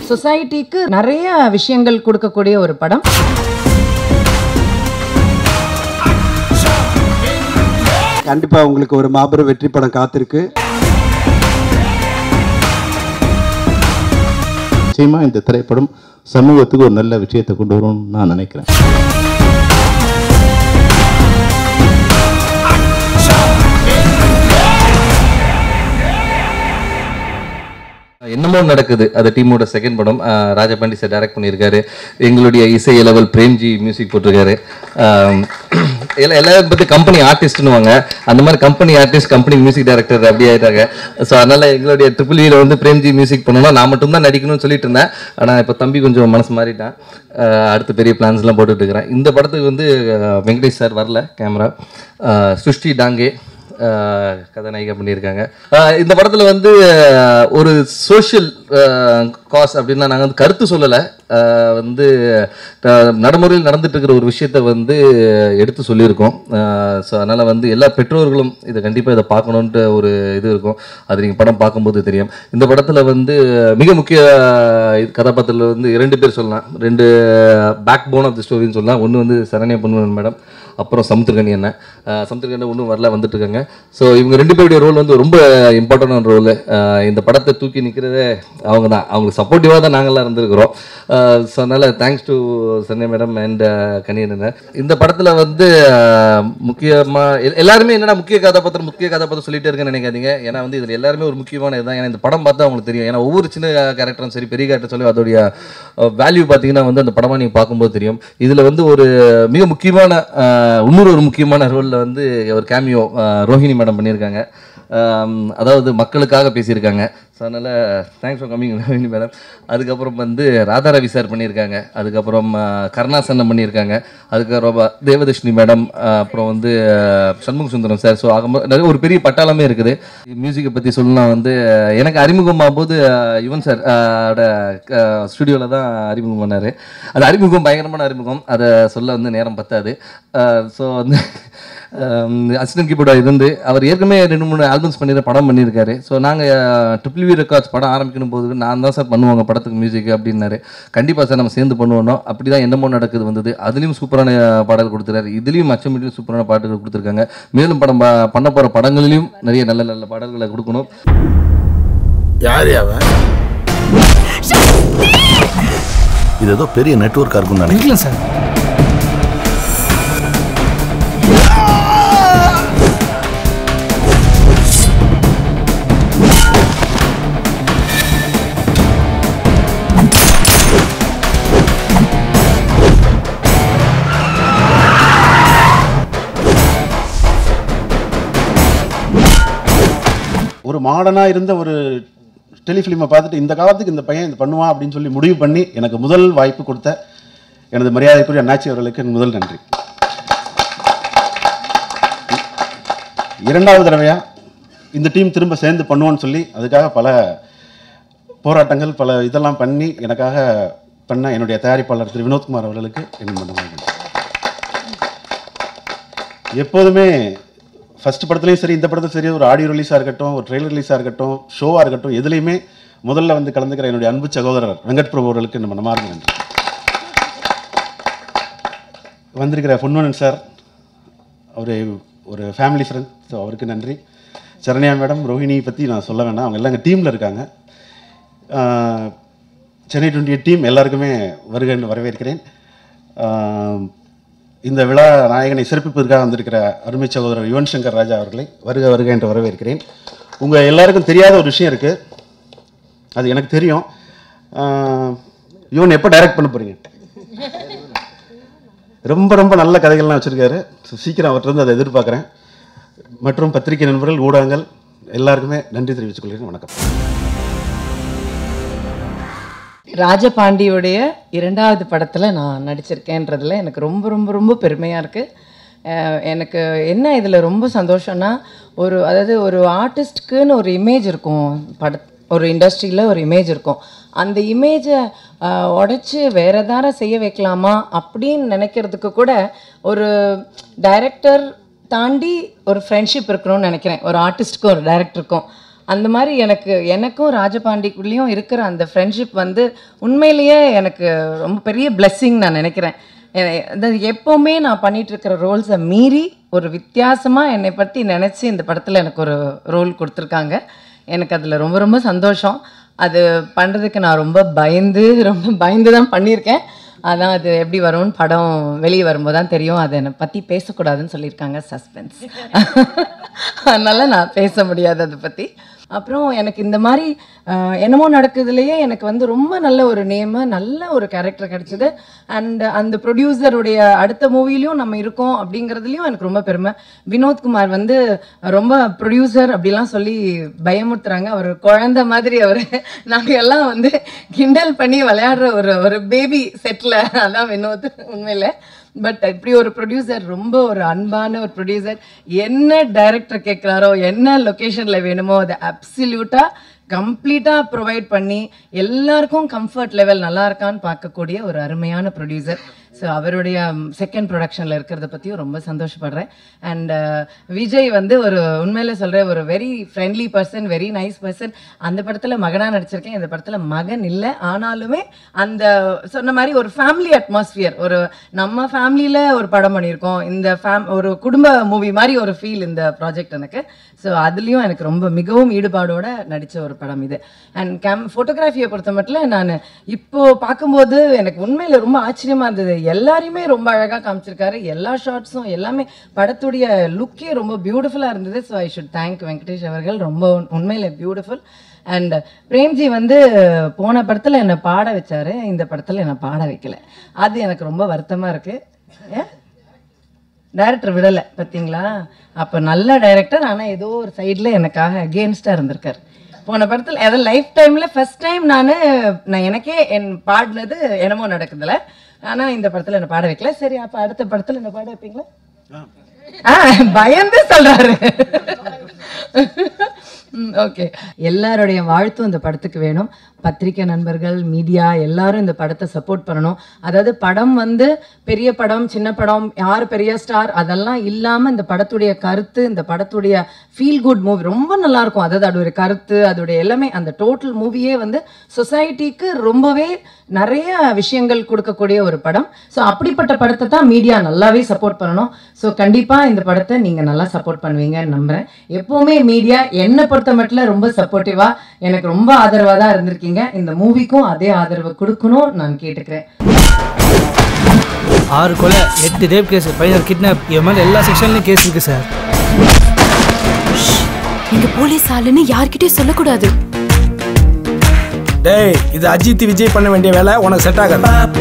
சொசைட்டிக்கு நிறைய விஷயங்கள் கொடுக்கக்கூடிய ஒரு படம் கண்டிப்பா உங்களுக்கு ஒரு மாபெரும் வெற்றி படம் காத்திருக்கு நிச்சயமா இந்த திரைப்படம் சமூகத்துக்கு ஒரு நல்ல விஷயத்தை கொண்டு வரும்னு நான் நினைக்கிறேன் என்னமோ நடக்குது அது டீமோட செகண்ட் படம் அஹ் ராஜபாண்டி சார் டைரக்ட் பண்ணியிருக்காரு எங்களுடைய இசை லெவல் பிரேம்ஜி மியூசிக் போட்டிருக்காரு அஹ் எல்லா எல்லாரும் பற்றி கம்பெனி ஆர்டிஸ்ட்னுவாங்க அந்த மாதிரி company artist company music director அப்படி ஆயிட்டாங்க ஸோ அதனால எங்களுடைய ட்ரிபிள் ல வந்து பிரேம்ஜி மியூசிக் பண்ணணும்னா நான் மட்டும்தான் நடிக்கணும்னு சொல்லிட்டு இருந்தேன் ஆனால் இப்போ தம்பி கொஞ்சம் மனசு மாறிட்டான் அஹ் அடுத்து பெரிய பிளான்ஸ்லாம் போட்டுட்டு இருக்கிறேன் இந்த படத்துக்கு வந்து அஹ் வெங்கடேஷ் சார் வரல கேமரா சுஷ்டி டாங்கே ஆஹ் கதாநாயகா பண்ணியிருக்காங்க ஆஹ் இந்த படத்தில் வந்து ஆஹ் ஒரு சோஷியல் காஸ் அப்படின்னா நாங்கள் வந்து கருத்து சொல்லலை ஆஹ் வந்து ஆஹ் நடைமுறையில் நடந்துட்டு இருக்கிற ஒரு விஷயத்தை வந்து எடுத்து சொல்லியிருக்கோம் ஸோ அதனால் வந்து எல்லா பெற்றோர்களும் இதை கண்டிப்பாக இதை பார்க்கணுன்ட்டு ஒரு இது இருக்கும் அது நீங்கள் படம் பார்க்கும்போது தெரியும் இந்த படத்தில் வந்து மிக முக்கிய கதாபாத்திரத்தில் வந்து இரண்டு பேர் சொல்லலாம் ரெண்டு பேக் போன் ஆஃப் தி ஸ்டோரின்னு சொல்லலாம் ஒன்று வந்து சரண்யா பொன்வன் மேடம் அப்புறம் சமுத்திரகனி என்ன சமுத்திரகனி ஒன்றும் வரல வந்துட்டு இருக்காங்க ஸோ இவங்க ரெண்டு பேருடைய ரோல் வந்து ரொம்ப இம்பார்ட்டண்டான ரோல் இந்த படத்தை தூக்கி நிற்கிறதே அவங்க தான் அவங்களுக்கு சப்போர்ட்டிவாக தான் நாங்கள்லாம் இருந்திருக்கிறோம் ஸோ அதனால் thanks to Sanya madam and கனியன் இந்த படத்தில் வந்து முக்கியமாக எல்லாருமே என்னடா முக்கிய கதாபாத்திரம் முக்கிய கதாபாத்திரம் சொல்லிட்டே இருக்கேன்னு நினைக்காதீங்க ஏன்னா வந்து இதில் எல்லாருமே ஒரு முக்கியமான இதுதான் ஏன்னா இந்த படம் பார்த்தா அவங்களுக்கு தெரியும் ஏன்னா ஒவ்வொரு சின்ன கேரக்டரும் சரி பெரிய கேரக்டர் சொல்லி அதோடைய வேல்யூ பார்த்தீங்கன்னா வந்து அந்த படமாக நீங்கள் பார்க்கும்போது தெரியும் இதில் வந்து ஒரு மிக முக்கியமான அஹ், இன்னொரு ஒரு முக்கியமான ரோலில் வந்து ஒரு கேமியோ ரோஹிணி மேடம் பண்ணியிருக்காங்க ஆம், அதாவது மக்களுக்காக பேசியிருக்காங்க ஸோ அதனால் thanks for coming Rohini madam அதுக்கப்புறம் வந்து ராதாரவி சார் பண்ணியிருக்காங்க அதுக்கப்புறம் அஹ், கருணாசனம் பண்ணியிருக்காங்க அதுக்கப்புறம் தேவதர்ஷினி மேடம் அப்புறம் வந்து அஹ், சண்முக சுந்தரம் சார் ஸோ ஆகும்போது நிறைய ஒரு பெரிய பட்டாளமே இருக்குது மியூசிக்கை பற்றி சொல்லலாம் வந்து அஹ், எனக்கு அறிமுகமாகும் போது அஹ், யுவன் சார் ஸ்டுடியோவில் தான் அறிமுகம் பண்ணார் அது அறிமுகம் பயங்கரமான அறிமுகம் அதை சொல்ல வந்து நேரம் பத்தாது ஸோ வந்து அசிஸ்டன்ட் கீபோர்டாக இருந்து அவர் ஏற்கனவே ரெண்டு மூணு ஆல்பம்ஸ் பண்ணி படம் பண்ணியிருக்காரு ஸோ நாங்கள் ட்ரிபிள் வி ரெக்கார்ட்ஸ் படம் ஆரம்பிக்கணும் போது நான் தான் சார் பண்ணுவாங்க படத்துக்கு மியூசிக் அப்படின்னாரு கண்டிப்பாக சார் நம்ம சேர்ந்து பண்ணுவோம் அப்படி தான் என்னமோ நடக்குது வந்தது அதுலேயும் சூப்பரான பாடல் கொடுத்துறாரு இதுலேயும் அச்சமிட்லையும் சூப்பரான பாடல்கள் கொடுத்துருக்காங்க மேலும் படம் ப- பண்ண போகிற படங்களிலும் நிறைய நல்ல நல்ல பாடல்களை கொடுக்கணும் யார் அவன் இது ஏதோ பெரிய நெட்வொர்க்காக இருக்கும்னு நினைக்கிறேன் சார் ஒரு மாடர்னாக இருந்த ஒரு டெலிஃபிலிமை பார்த்துட்டு இந்த காலத்துக்கு இந்த பையன் இது பண்ணுவான் அப்படின்னு சொல்லி முடிவு பண்ணி எனக்கு முதல் வாய்ப்பு கொடுத்த எனது மரியாதைக்குரிய அண்ணாச்சி அவர்களுக்கு என் முதல் நன்றி இரண்டாவது தடவையாக இந்த டீம் திரும்ப சேர்ந்து பண்ணுவோன்னு சொல்லி அதுக்காக பல போராட்டங்கள் பல இதெல்லாம் பண்ணி எனக்காக பண்ண என்னுடைய தயாரிப்பாளர் திரு வினோத்குமார் அவர்களுக்கு என் மனமார்ந்த நன்றி. எப்போதுமே ஃபர்ஸ்ட் படத்துலையும் சரி இந்த படத்துலையும் சரி ஒரு ஆடியோ ரிலீஸாக இருக்கட்டும் ஒரு ட்ரெய்லர் ரிலீஸாக இருக்கட்டும் ஷோவாக இருக்கட்டும் எதுலேயுமே முதல்ல வந்து கலந்துக்கிற என்னுடைய அன்பு சகோதரர் வெங்கட் பிரபு அவர்களுக்கு நம்ம மனமார்ந்த நன்றி வந்திருக்கிற பொன்வனன் சார் அவர் ஒரு ஃபேமிலி ஃப்ரெண்ட் ஸோ அவருக்கு நன்றி சரண்யா மேடம் ரோஹிணி பற்றி நான் சொல்ல வேணாம் அவங்க எல்லாம் எங்கள் டீமில் இருக்காங்க ஆஹ், சென்னை டுவெண்ட்டி டீம் எல்லாருக்குமே வருகன்னு வரவேற்கிறேன் ஆஹ், இந்த விழா நாயகனை சிறப்பிப்பதற்காக வந்திருக்கிற அருமை சகோதரர் யுவன் சங்கர் ராஜா அவர்களை வருக வருக என்று வரவேற்கிறேன் உங்கள் எல்லாருக்கும் தெரியாத ஒரு விஷயம் இருக்குது அது எனக்கு தெரியும் ஆஹ், யுவன் எப்போ டைரக்ட் பண்ண போகிறீங்க ரொம்ப ரொம்ப நல்ல கதைகள்லாம் வச்சுருக்காரு ஸோ சீக்கிரம் அவர்கிட்ட இருந்து அதை எதிர்பார்க்குறேன் மற்றும் பத்திரிகை நண்பர்கள் ஊடகங்கள் எல்லாருக்குமே நன்றி தெரிவித்துக் கொள்கிறேன் வணக்கம் ராஜபாண்டியோடைய இரண்டாவது படத்தில் நான் நடிச்சிருக்கேன்றதுல எனக்கு ரொம்ப ரொம்ப ரொம்ப பெருமையாக இருக்குது எனக்கு என்ன இதில் ரொம்ப சந்தோஷம்னா ஒரு அதாவது ஒரு ஆர்டிஸ்ட்க்குன்னு ஒரு இமேஜ் இருக்கும் பட ஒரு இண்டஸ்ட்ரியில் ஒரு இமேஜ் இருக்கும் அந்த இமேஜை உடைச்சி வேற எதார செய்ய வைக்கலாமா அப்படின்னு நினைக்கிறதுக்கு கூட ஒரு டைரக்டர் தாண்டி ஒரு ஃப்ரெண்ட்ஷிப் இருக்கணும்னு நினைக்கிறேன் ஒரு ஆர்டிஸ்ட்டுக்கும் ஒரு டைரக்டருக்கும் அந்த மாதிரி எனக்கு எனக்கும் ராஜபாண்டிக்குள்ளேயும் இருக்கிற அந்த ஃப்ரெண்ட்ஷிப் வந்து உண்மையிலேயே எனக்கு ரொம்ப பெரிய பிளெஸ்ஸிங் நான் நினைக்கிறேன் எ- அதாவது எப்போவுமே நான் பண்ணிட்டு இருக்கிற ரோல்ஸை மீறி ஒரு வித்தியாசமாக என்னை பற்றி நினச்சி இந்த படத்தில் எனக்கு ஒரு ரோல் கொடுத்துருக்காங்க எனக்கு அதில் ரொம்ப ரொம்ப சந்தோஷம் அது பண்ணுறதுக்கு நான் ரொம்ப பயந்து ரொம்ப பயந்து தான் பண்ணியிருக்கேன் அதான் அது எப்படி வரும்னு படம் வெளியே வரும்போது தான் தெரியும் அதை என்னை பற்றி பேசக்கூடாதுன்னு சொல்லியிருக்காங்க சஸ்பென்ஸ் அதனால் நான் பேச முடியாது அதை பற்றி அப்புறம் எனக்கு இந்த மாதிரி ஆஹ், என்னமோ நடக்குதுலேயே எனக்கு வந்து ரொம்ப நல்ல ஒரு நேமு நல்ல ஒரு கேரக்டர் கிடைச்சிது அண்ட் அந்த ப்ரொடியூசருடைய அடுத்த மூவிலையும் நம்ம இருக்கோம் அப்படிங்கிறதுலையும் எனக்கு ரொம்ப பெருமை வினோத்குமார் வந்து ரொம்ப ப்ரொடியூசர் அப்படிலாம் சொல்லி பயமுறுத்துறாங்க அவர் குழந்தை மாதிரி அவர் நாங்கள் எல்லாம் வந்து கிண்டல் பண்ணி விளையாடுற ஒரு ஒரு பேபி செட்டில் அதான் வினோத் உண்மையில் பட் இப்படி ஒரு ப்ரொடியூசர் ரொம்ப ஒரு அன்பான ஒரு ப்ரொடியூசர் என்ன டைரக்டர் கேட்குறாரோ என்ன லொக்கேஷனில் வேணுமோ அதை அப்சல்யூட்டாக கம்ப்ளீட்டாக ப்ரொவைட் பண்ணி எல்லாருக்கும் கம்ஃபர்ட் லெவல் நல்லா இருக்கான்னு பார்க்கக்கூடிய ஒரு அருமையான ப்ரொடியூசர் ஸோ அவருடைய செகண்ட் ப்ரொடக்ஷனில் இருக்கிறத பற்றியும் ரொம்ப சந்தோஷப்படுறேன் அண்ட் விஜய் வந்து ஒரு உண்மையில சொல்கிறேன் ஒரு very friendly person very nice person அந்த படத்தில் மகனாக நடிச்சிருக்கேன் இந்த படத்தில் மகன் இல்லை ஆனாலுமே அந்த சொன்ன மாதிரி ஒரு ஃபேமிலி அட்மாஸ்பியர் ஒரு நம்ம ஃபேமிலியில் ஒரு படம் பண்ணியிருக்கோம் இந்த ஃபேம் ஒரு குடும்ப மூவி மாதிரி ஒரு ஃபீல் இந்த ப்ராஜெக்ட் எனக்கு ஸோ அதுலேயும் எனக்கு ரொம்ப மிகவும் ஈடுபாடோட நடித்த ஒரு படம் இது அண்ட் கேம் ஃபோட்டோகிராஃபியை பொறுத்த மட்டும் நான் இப்போ பார்க்கும்போது எனக்கு உண்மையில் ரொம்ப ஆச்சரியமாக இருந்தது எல்லாரையுமே ரொம்ப அழகாக காமிச்சிருக்காரு எல்லா ஷார்ட்ஸும் எல்லாமே படத்துடைய லுக்கே ரொம்ப பியூட்டிஃபுல்லாக இருந்தது so I should thank Venkatesh அவர்கள் ரொம்ப உண்- உண்மையில பியூட்டிஃபுல் அண்ட் பிரேம்ஜி வந்து போன படத்தில் என்னை பாட வச்சாரு இந்த படத்தில் என்னை பாட வைக்கல அது எனக்கு ரொம்ப வருத்தமாக இருக்குது டைரக்டர் விடலை பார்த்தீங்களா அப்போ நல்ல டைரக்டர் ஆனால் ஏதோ ஒரு சைடில் எனக்காக அகேன்ஸ்டாக இருந்திருக்காரு போன படத்தில் அதாவது லைஃப் டைமில் ஃபர்ஸ்ட் டைம் நான் நான் எனக்கே என் பாடினது என்னமோ நடக்குதுல ஆனால் இந்த படத்தில் என்னை பாட வைக்கல சரி அப்போ அடுத்த படத்தில் என்ன பாட வைப்பீங்களா ஆ பயந்து சொல்றாரு ஓகே எல்லாருடைய வாழ்த்தும் இந்த படத்துக்கு வேணும் பத்திரிக்கை நண்பர்கள் மீடியா எல்லாரும் இந்த படத்தை சப்போர்ட் பண்ணணும் அதாவது படம் வந்து பெரிய படம் சின்ன படம் யார் பெரிய ஸ்டார் அதெல்லாம் இல்லாம இந்த படத்துடைய கருத்து இந்த படத்துடைய ஃபீல் குட் மூவி ரொம்ப நல்லா இருக்கும் அதாவது அதோடைய கருத்து அதோடைய எல்லாமே அந்த டோட்டல் மூவியே வந்து சொசைட்டிக்கு ரொம்பவே நிறைய விஷயங்கள் கொடுக்கக்கூடிய ஒரு படம் ஸோ அப்படிப்பட்ட படத்தை தான் மீடியா நல்லாவே சப்போர்ட் பண்ணணும் ஸோ கண்டிப்பாக இந்த படத்தை நீங்கள் நல்லா சப்போர்ட் பண்ணுவீங்கன்னு நம்புகிறேன் எப்போவுமே மீடியா என்னை பொறுத்த மட்டும் ரொம்ப சப்போர்ட்டிவாக எனக்கு ரொம்ப ஆதரவாக தான் இருந்திருக்கீங்க இந்த மூவிக்கும் அதே ஆதரவு கொடுக்கணும் நான் கேட்டுக்கிறேன் ஆறு கொலை எட்டு ரேப் கேஸ் பதினாறு கிட்னாப் இவன் மேலே எல்லா செக்ஷன்லையும் கேஸ் இருக்கு சார் நீங்க போலீஸ் ஆளுன்னு யார்கிட்டயும் சொல்லக்கூடாது டேய் இது அஜித் விஜய் பண்ண வேண்டிய வேலை உனக்கு செட் ஆகாது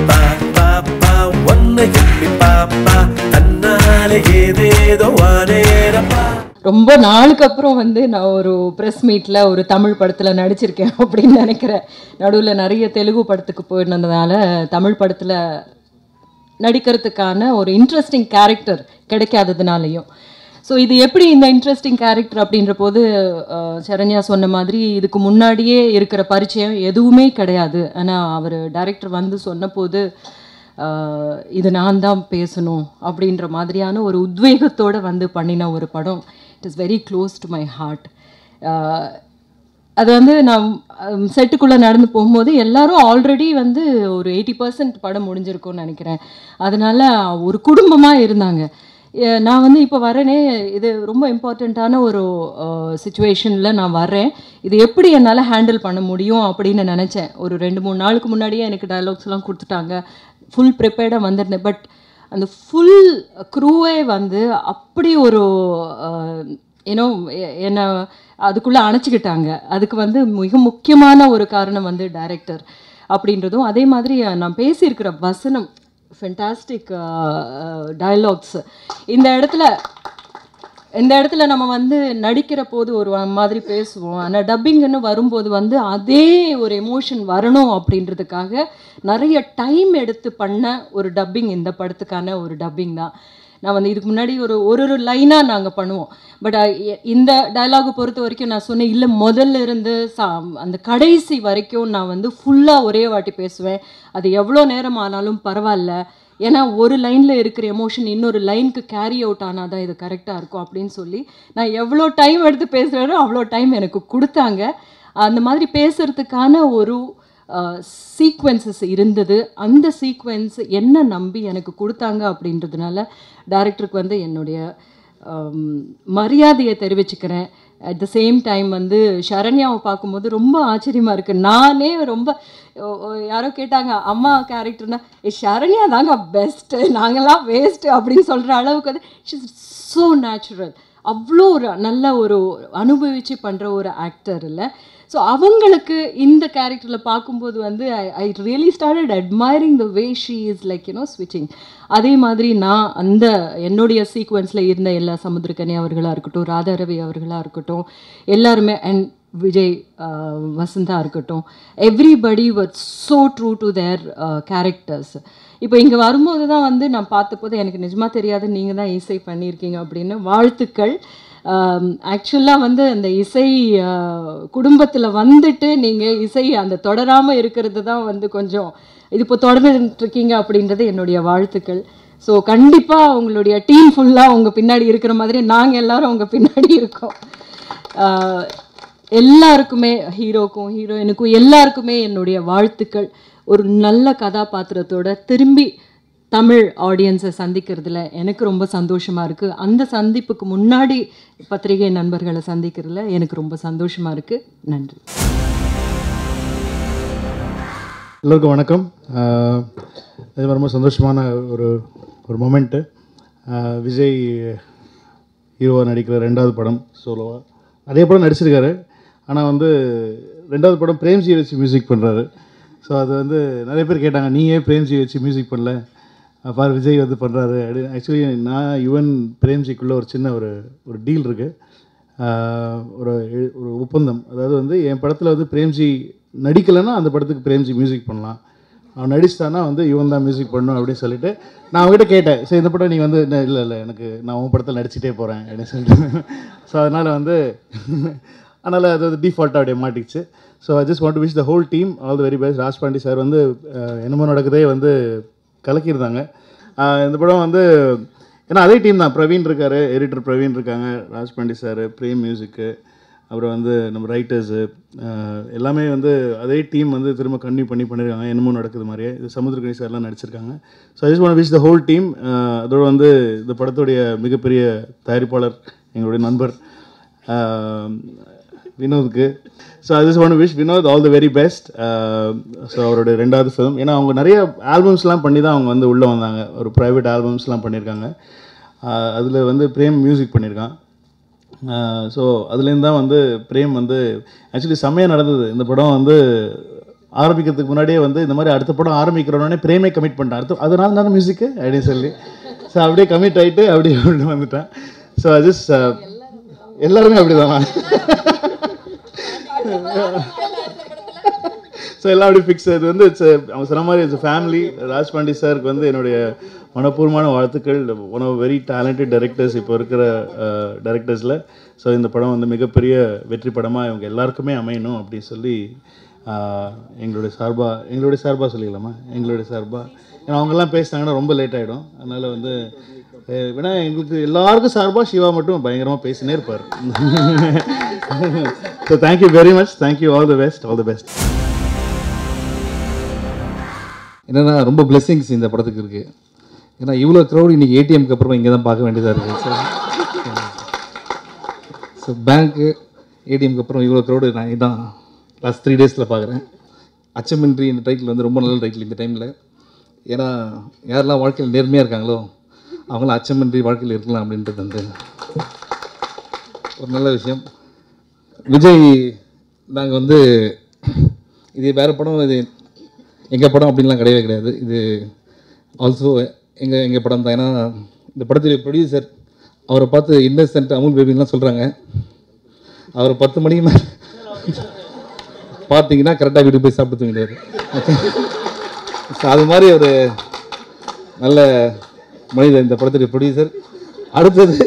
ரொம்ப நாளுக்கு அப்புறம் வந்து நான் ஒரு ப்ரெஸ் மீட்டில் ஒரு தமிழ் படத்தில் நடிச்சிருக்கேன் அப்படின்னு நினைக்கிறேன் நடுவில் நிறைய தெலுங்கு படத்துக்கு போயிருந்ததுனால தமிழ் படத்தில் நடிக்கிறதுக்கான ஒரு இன்ட்ரெஸ்டிங் கேரக்டர் கிடைக்காததுனாலையும் ஸோ இது எப்படி இந்த இன்ட்ரெஸ்டிங் கேரக்டர் அப்படின்ற போது அஹ், சரண்யா சொன்ன மாதிரி இதுக்கு முன்னாடியே இருக்கிற பரிச்சயம் எதுவுமே கிடையாது ஆனால் அவர் டைரக்டர் வந்து சொன்னபோது அஹ், இது நான் தான் பேசணும் அப்படின்ற மாதிரியான ஒரு உத்வேகத்தோடு வந்து பண்ணின ஒரு படம் it is very close to my heart அது வந்து நான் செட்டுக்குள்ளே நடந்து போகும்போது எல்லாரும் ஆல்ரெடி வந்து ஒரு எயிட்டி பர்சன்ட் படம் முடிஞ்சிருக்கும்னு நினைக்கிறேன் அதனால ஒரு குடும்பமாக இருந்தாங்க எ- நான் வந்து இப்போ வரேனே இது ரொம்ப இம்பார்ட்டண்ட்டான ஒரு சுச்சுவேஷனில் நான் வர்றேன் இது எப்படி என்னால் ஹேண்டில் பண்ண முடியும் அப்படின்னு நினச்சேன் ஒரு ரெண்டு மூணு நாளுக்கு முன்னாடியே எனக்கு டயலாக்ஸ்லாம் கொடுத்துட்டாங்க ஃபுல் ப்ரிப்பேர்டாக வந்திருந்தேன் பட் அந்த ஃபுல் க்ரூவே வந்து அப்படி ஒரு ஏன்னோ என்னை அதுக்குள்ளே அணைச்சிக்கிட்டாங்க அதுக்கு வந்து மிக முக்கியமான ஒரு காரணம் வந்து டைரக்டர் அப்படின்றதும் அதே மாதிரி நான் பேசியிருக்கிற வசனம் ஃபென்டாஸ்டிக் டயலாக்ஸ் இந்த இடத்துல இந்த இடத்துல நம்ம வந்து நடிக்கிற போது ஒரு மாதிரி பேசுவோம் ஆனால் டப்பிங்னு வரும்போது வந்து அதே ஒரு எமோஷன் வரணும் அப்படின்றதுக்காக நிறைய டைம் எடுத்து பண்ண ஒரு டப்பிங் இந்த படத்துக்கான ஒரு டப்பிங் தான் நான் வந்து இதுக்கு முன்னாடி ஒரு ஒரு ஒரு லைனாக நாங்கள் பண்ணுவோம் பட் இந்த டயலாகை பொறுத்த வரைக்கும் நான் சொன்னேன் இல்லை முதல்ல இருந்து சா அந்த கடைசி வரைக்கும் நான் வந்து ஃபுல்லாக ஒரே வாட்டி பேசுவேன் அது எவ்வளோ நேரம் ஆனாலும் பரவாயில்ல ஏன்னா ஒரு லைனில் இருக்கிற எமோஷன் இன்னொரு லைனுக்கு கேரி அவுட் ஆனால் தான் இது கரெக்டாக இருக்கும் அப்படின்னு சொல்லி நான் எவ்வளோ டைம் எடுத்து பேசுகிறேனோ அவ்வளோ டைம் எனக்கு கொடுத்தாங்க அந்த மாதிரி பேசுகிறதுக்கான ஒரு சீக்வென்சஸ் இருந்தது அந்த சீக்வென்ஸ் என்ன நம்பி எனக்கு கொடுத்தாங்க அப்படின்றதுனால டைரக்டருக்கு வந்து என்னுடைய ஆம், மரியாதையை தெரிவிச்சுக்கிறேன் அட் த சேம் டைம் வந்து சரண்யாவை பார்க்கும்போது ரொம்ப ஆச்சரியமாக இருக்குது நானே ரொம்ப ஓ- ஓ, யாரோ கேட்டாங்க அம்மா கேரக்டர்னா ஏ சரண்யா தாங்க பெஸ்ட்டு நாங்களாம் வேஸ்ட்டு அப்படின்னு சொல்கிற அளவுக்கு வந்து ஷிஸ் ஸோ நேச்சுரல் அவ்வளோ ஒரு நல்ல ஒரு அனுபவித்து பண்ணுற ஒரு ஆக்டர் இல்லை ஸோ அவங்களுக்கு இந்த கேரக்டரில் பார்க்கும்போது வந்து I I really started admiring the way she is like you know ஸ்விட்சிங் அதே மாதிரி நான் அந்த என்னுடைய சீக்வன்ஸில் இருந்த எல்லா சமுத்திரக்கனி அவர்களாக இருக்கட்டும் ராதாரவி அவர்களாக இருக்கட்டும் எல்லாருமே அண்ட் விஜய் ஆஹ், வசந்தா இருக்கட்டும் everybody was so true to their characters இப்போ இங்கே வரும்போது தான் வந்து நான் பார்த்தபோது எனக்கு நிஜமாக தெரியாது நீங்கள் தான் இசை பண்ணியிருக்கீங்க அப்படின்னு வாழ்த்துக்கள் ஆக்சுவலாக வந்து அந்த இசை குடும்பத்தில் வந்துட்டு நீங்கள் இசை அந்த தொடராமல் இருக்கிறது தான் வந்து கொஞ்சம் இது இப்போ தொடர்ந்துட்டு இருக்கீங்க அப்படின்றது என்னுடைய வாழ்த்துக்கள் ஸோ கண்டிப்பாக உங்களுடைய டீம் ஃபுல்லாக உங்கள் பின்னாடி இருக்கிற மாதிரி நாங்கள் எல்லாரும் உங்கள் பின்னாடி இருக்கோம் ஆஹ் எல்லாருக்குமே ஹீரோக்கும் ஹீரோயினுக்கும் எல்லாருக்குமே என்னுடைய வாழ்த்துக்கள் ஒரு நல்ல கதாபாத்திரத்தோட திரும்பி தமிழ் ஆடியன்ஸை சந்திக்கிறதுல எனக்கு ரொம்ப சந்தோஷமா இருக்கு அந்த சந்திப்புக்கு முன்னாடி பத்திரிகை நண்பர்களை சந்திக்கிறதுல எனக்கு ரொம்ப சந்தோஷமா இருக்கு நன்றி எல்லோருக்கும் வணக்கம் ஆஹ் இது ரொம்ப சந்தோஷமான ஒரு ஒரு மொமெண்ட்டு விஜய் ஹீரோவாக நடிக்கிற ரெண்டாவது படம் சோலோவா அதே படம் நடிச்சிருக்காரு ஆனால் வந்து ரெண்டாவது படம் பிரேம்ஜி வச்சு மியூசிக் பண்ணுறாரு ஸோ அது வந்து நிறைய பேர் கேட்டாங்க நீ ஏன் பிரேம்ஜி வச்சு மியூசிக் பண்ணல பார் விஜய் வந்து பண்ணுறாரு அப்படின்னு ஆக்சுவலி நான் யுவன் பிரேம்ஜிக்குள்ளே ஒரு சின்ன ஒரு ஒரு டீல் இருக்குது ஒரு எழு- ஒரு ஒப்பந்தம் அதாவது வந்து என் படத்தில் வந்து பிரேம்ஜி நடிக்கலைன்னா அந்த படத்துக்கு பிரேம்ஜி மியூசிக் பண்ணலாம் அவன் நடிச்சிட்டானா வந்து இவன் தான் மியூசிக் பண்ணணும் அப்படின்னு சொல்லிட்டு நான் அவங்ககிட்ட கேட்டேன் சரி இந்த படம் நீ வந்து இல்லை இல்லை எனக்கு நான் உன் படத்தில் நடிச்சிட்டே போகிறேன் அப்படின்னு சொல்லிட்டு ஸோ அதனால் வந்து அதனால் அது வந்து டிஃபால்ட்டாக அப்படியே மாட்டிக்கிச்சு so I just want to wish the whole team all the very best Raj Pandi sir வந்து அஹ், என்னமோ நடக்குதே வந்து கலக்கியிருந்தாங்க அஹ், இந்த படம் வந்து ஏன்னா அதே டீம் தான் பிரவீன் இருக்காரு எடிட்டர் பிரவீன் இருக்காங்க ராஜ் பாண்டி சார் பிரேம் மியூசிக்கு அப்புறம் வந்து நம்ம ரைட்டர்ஸு எல்லாமே வந்து அதே டீம் வந்து திரும்ப கன்டினியூ பண்ணி பண்ணியிருக்காங்க என்னமோ நடக்குது மாதிரியே இது சமுத்திரகணி சார்லாம் நடிச்சிருக்காங்க so I just want wish the whole team அதோட வந்து இந்த படத்துடைய மிகப்பெரிய தயாரிப்பாளர் எங்களுடைய நண்பர் ஆஹ், வினோதுக்கு so I just want wish Vinod all the very best so அவருடைய ரெண்டாவது ஃபிலிம் ஏன்னா அவங்க நிறைய ஆல்பம்ஸ்லாம் பண்ணி தான் அவங்க வந்து உள்ளே வந்தாங்க ஒரு ப்ரைவேட் ஆல்பம்ஸ்லாம் பண்ணியிருக்காங்க அதில் வந்து பிரேம் மியூசிக் பண்ணியிருக்கான் ஸோ அதுலேருந்து தான் வந்து பிரேம் வந்து ஆக்சுவலி செம்மையாக நடந்தது இந்த படம் வந்து ஆரம்பிக்கிறதுக்கு முன்னாடியே வந்து இந்த மாதிரி அடுத்த படம் ஆரம்பிக்கிறோன்னே பிரேமே கமிட் பண்ணிட்டேன் அடுத்த அதனால தானே மியூசிக்கு அப்படின்னு சொல்லி ஸோ அப்படியே கமிட் ஆகிட்டு அப்படியே உள்ள வந்துட்டேன் ஸோ ஜஸ்ட் எல்லாருமே அப்படிதானா ஸோ எல்லாம் அப்படி ஃபிக்ஸ் இது வந்து இட்ஸ் அவங்க சொன்ன மாதிரி இட்ஸ் ஃபேமிலி ராஜ் பாண்டி சாருக்கு வந்து என்னுடைய மனப்பூர்வமான வாழ்த்துக்கள் one of very talented directors இப்போ இருக்கிற டைரக்டர்ஸில் ஸோ இந்த படம் வந்து மிகப்பெரிய வெற்றி படமாக இவங்க எல்லாருக்குமே அமையணும் அப்படின்னு சொல்லி ஆஹ், எங்களுடைய சார்பாக எங்களுடைய சார்பாக சொல்லிக்கலாமா எங்களுடைய சார்பாக ஏன்னா அவங்கெல்லாம் பேசினாங்கன்னா ரொம்ப லேட் ஆகிடும் அதனால் வந்து அஹ், வேணா எங்களுக்கு எல்லாருக்கும் சார்பாக சிவா மட்டும் பயங்கரமாக பேசினே இருப்பார் so thank you very much thank you all the best all the best என்னன்னா ரொம்ப பிளெஸிங்ஸ் இந்த படத்துக்கு இருக்கு ஏன்னா இவ்வளோ க்ரௌட் இன்னைக்கு ஏடிஎம்க்கு அப்புறமா இங்கே தான் பார்க்க வேண்டியதாக இருக்குது ஸோ ஸோ பேங்க்கு ஏடிஎம்க்கு அப்புறம் இவ்வளோ க்ரௌடு நான் இதான் லாஸ்ட் த்ரீ டேஸில் பார்க்குறேன் அச்சமின்றி இந்த டைட்டில் வந்து ரொம்ப நல்ல டைட்டில் இந்த டைமில் ஏன்னா யாரெல்லாம் வாழ்க்கையில் நேர்மையாக இருக்காங்களோ அவங்களாம் அச்சமின்றி வாழ்க்கையில் இருக்கலாம் அப்படின்றது வந்து ஒரு நல்ல விஷயம் விஜய் நாங்கள் வந்து இது வேறு படம் இது எங்கள் படம் அப்படின்லாம் கிடையவே கிடையாது இது ஆல்சோ எங்கள் எங்கள் படம் தான் ஏன்னா இந்த படத்துடைய ப்ரொடியூசர் அவரை பார்த்து இன்னசென்ட் அமுல் பேபின்லாம் சொல்கிறாங்க அவர் பத்து மணிக்கு மேலே பார்த்தீங்கன்னா கரெக்டாக வீட்டுக்கு போய் சாப்பிட்டு தூங்கிடுவார் ஸோ அது மாதிரி ஒரு நல்ல மனிதர் இந்த படத்துடைய ப்ரொடியூசர் அடுத்தது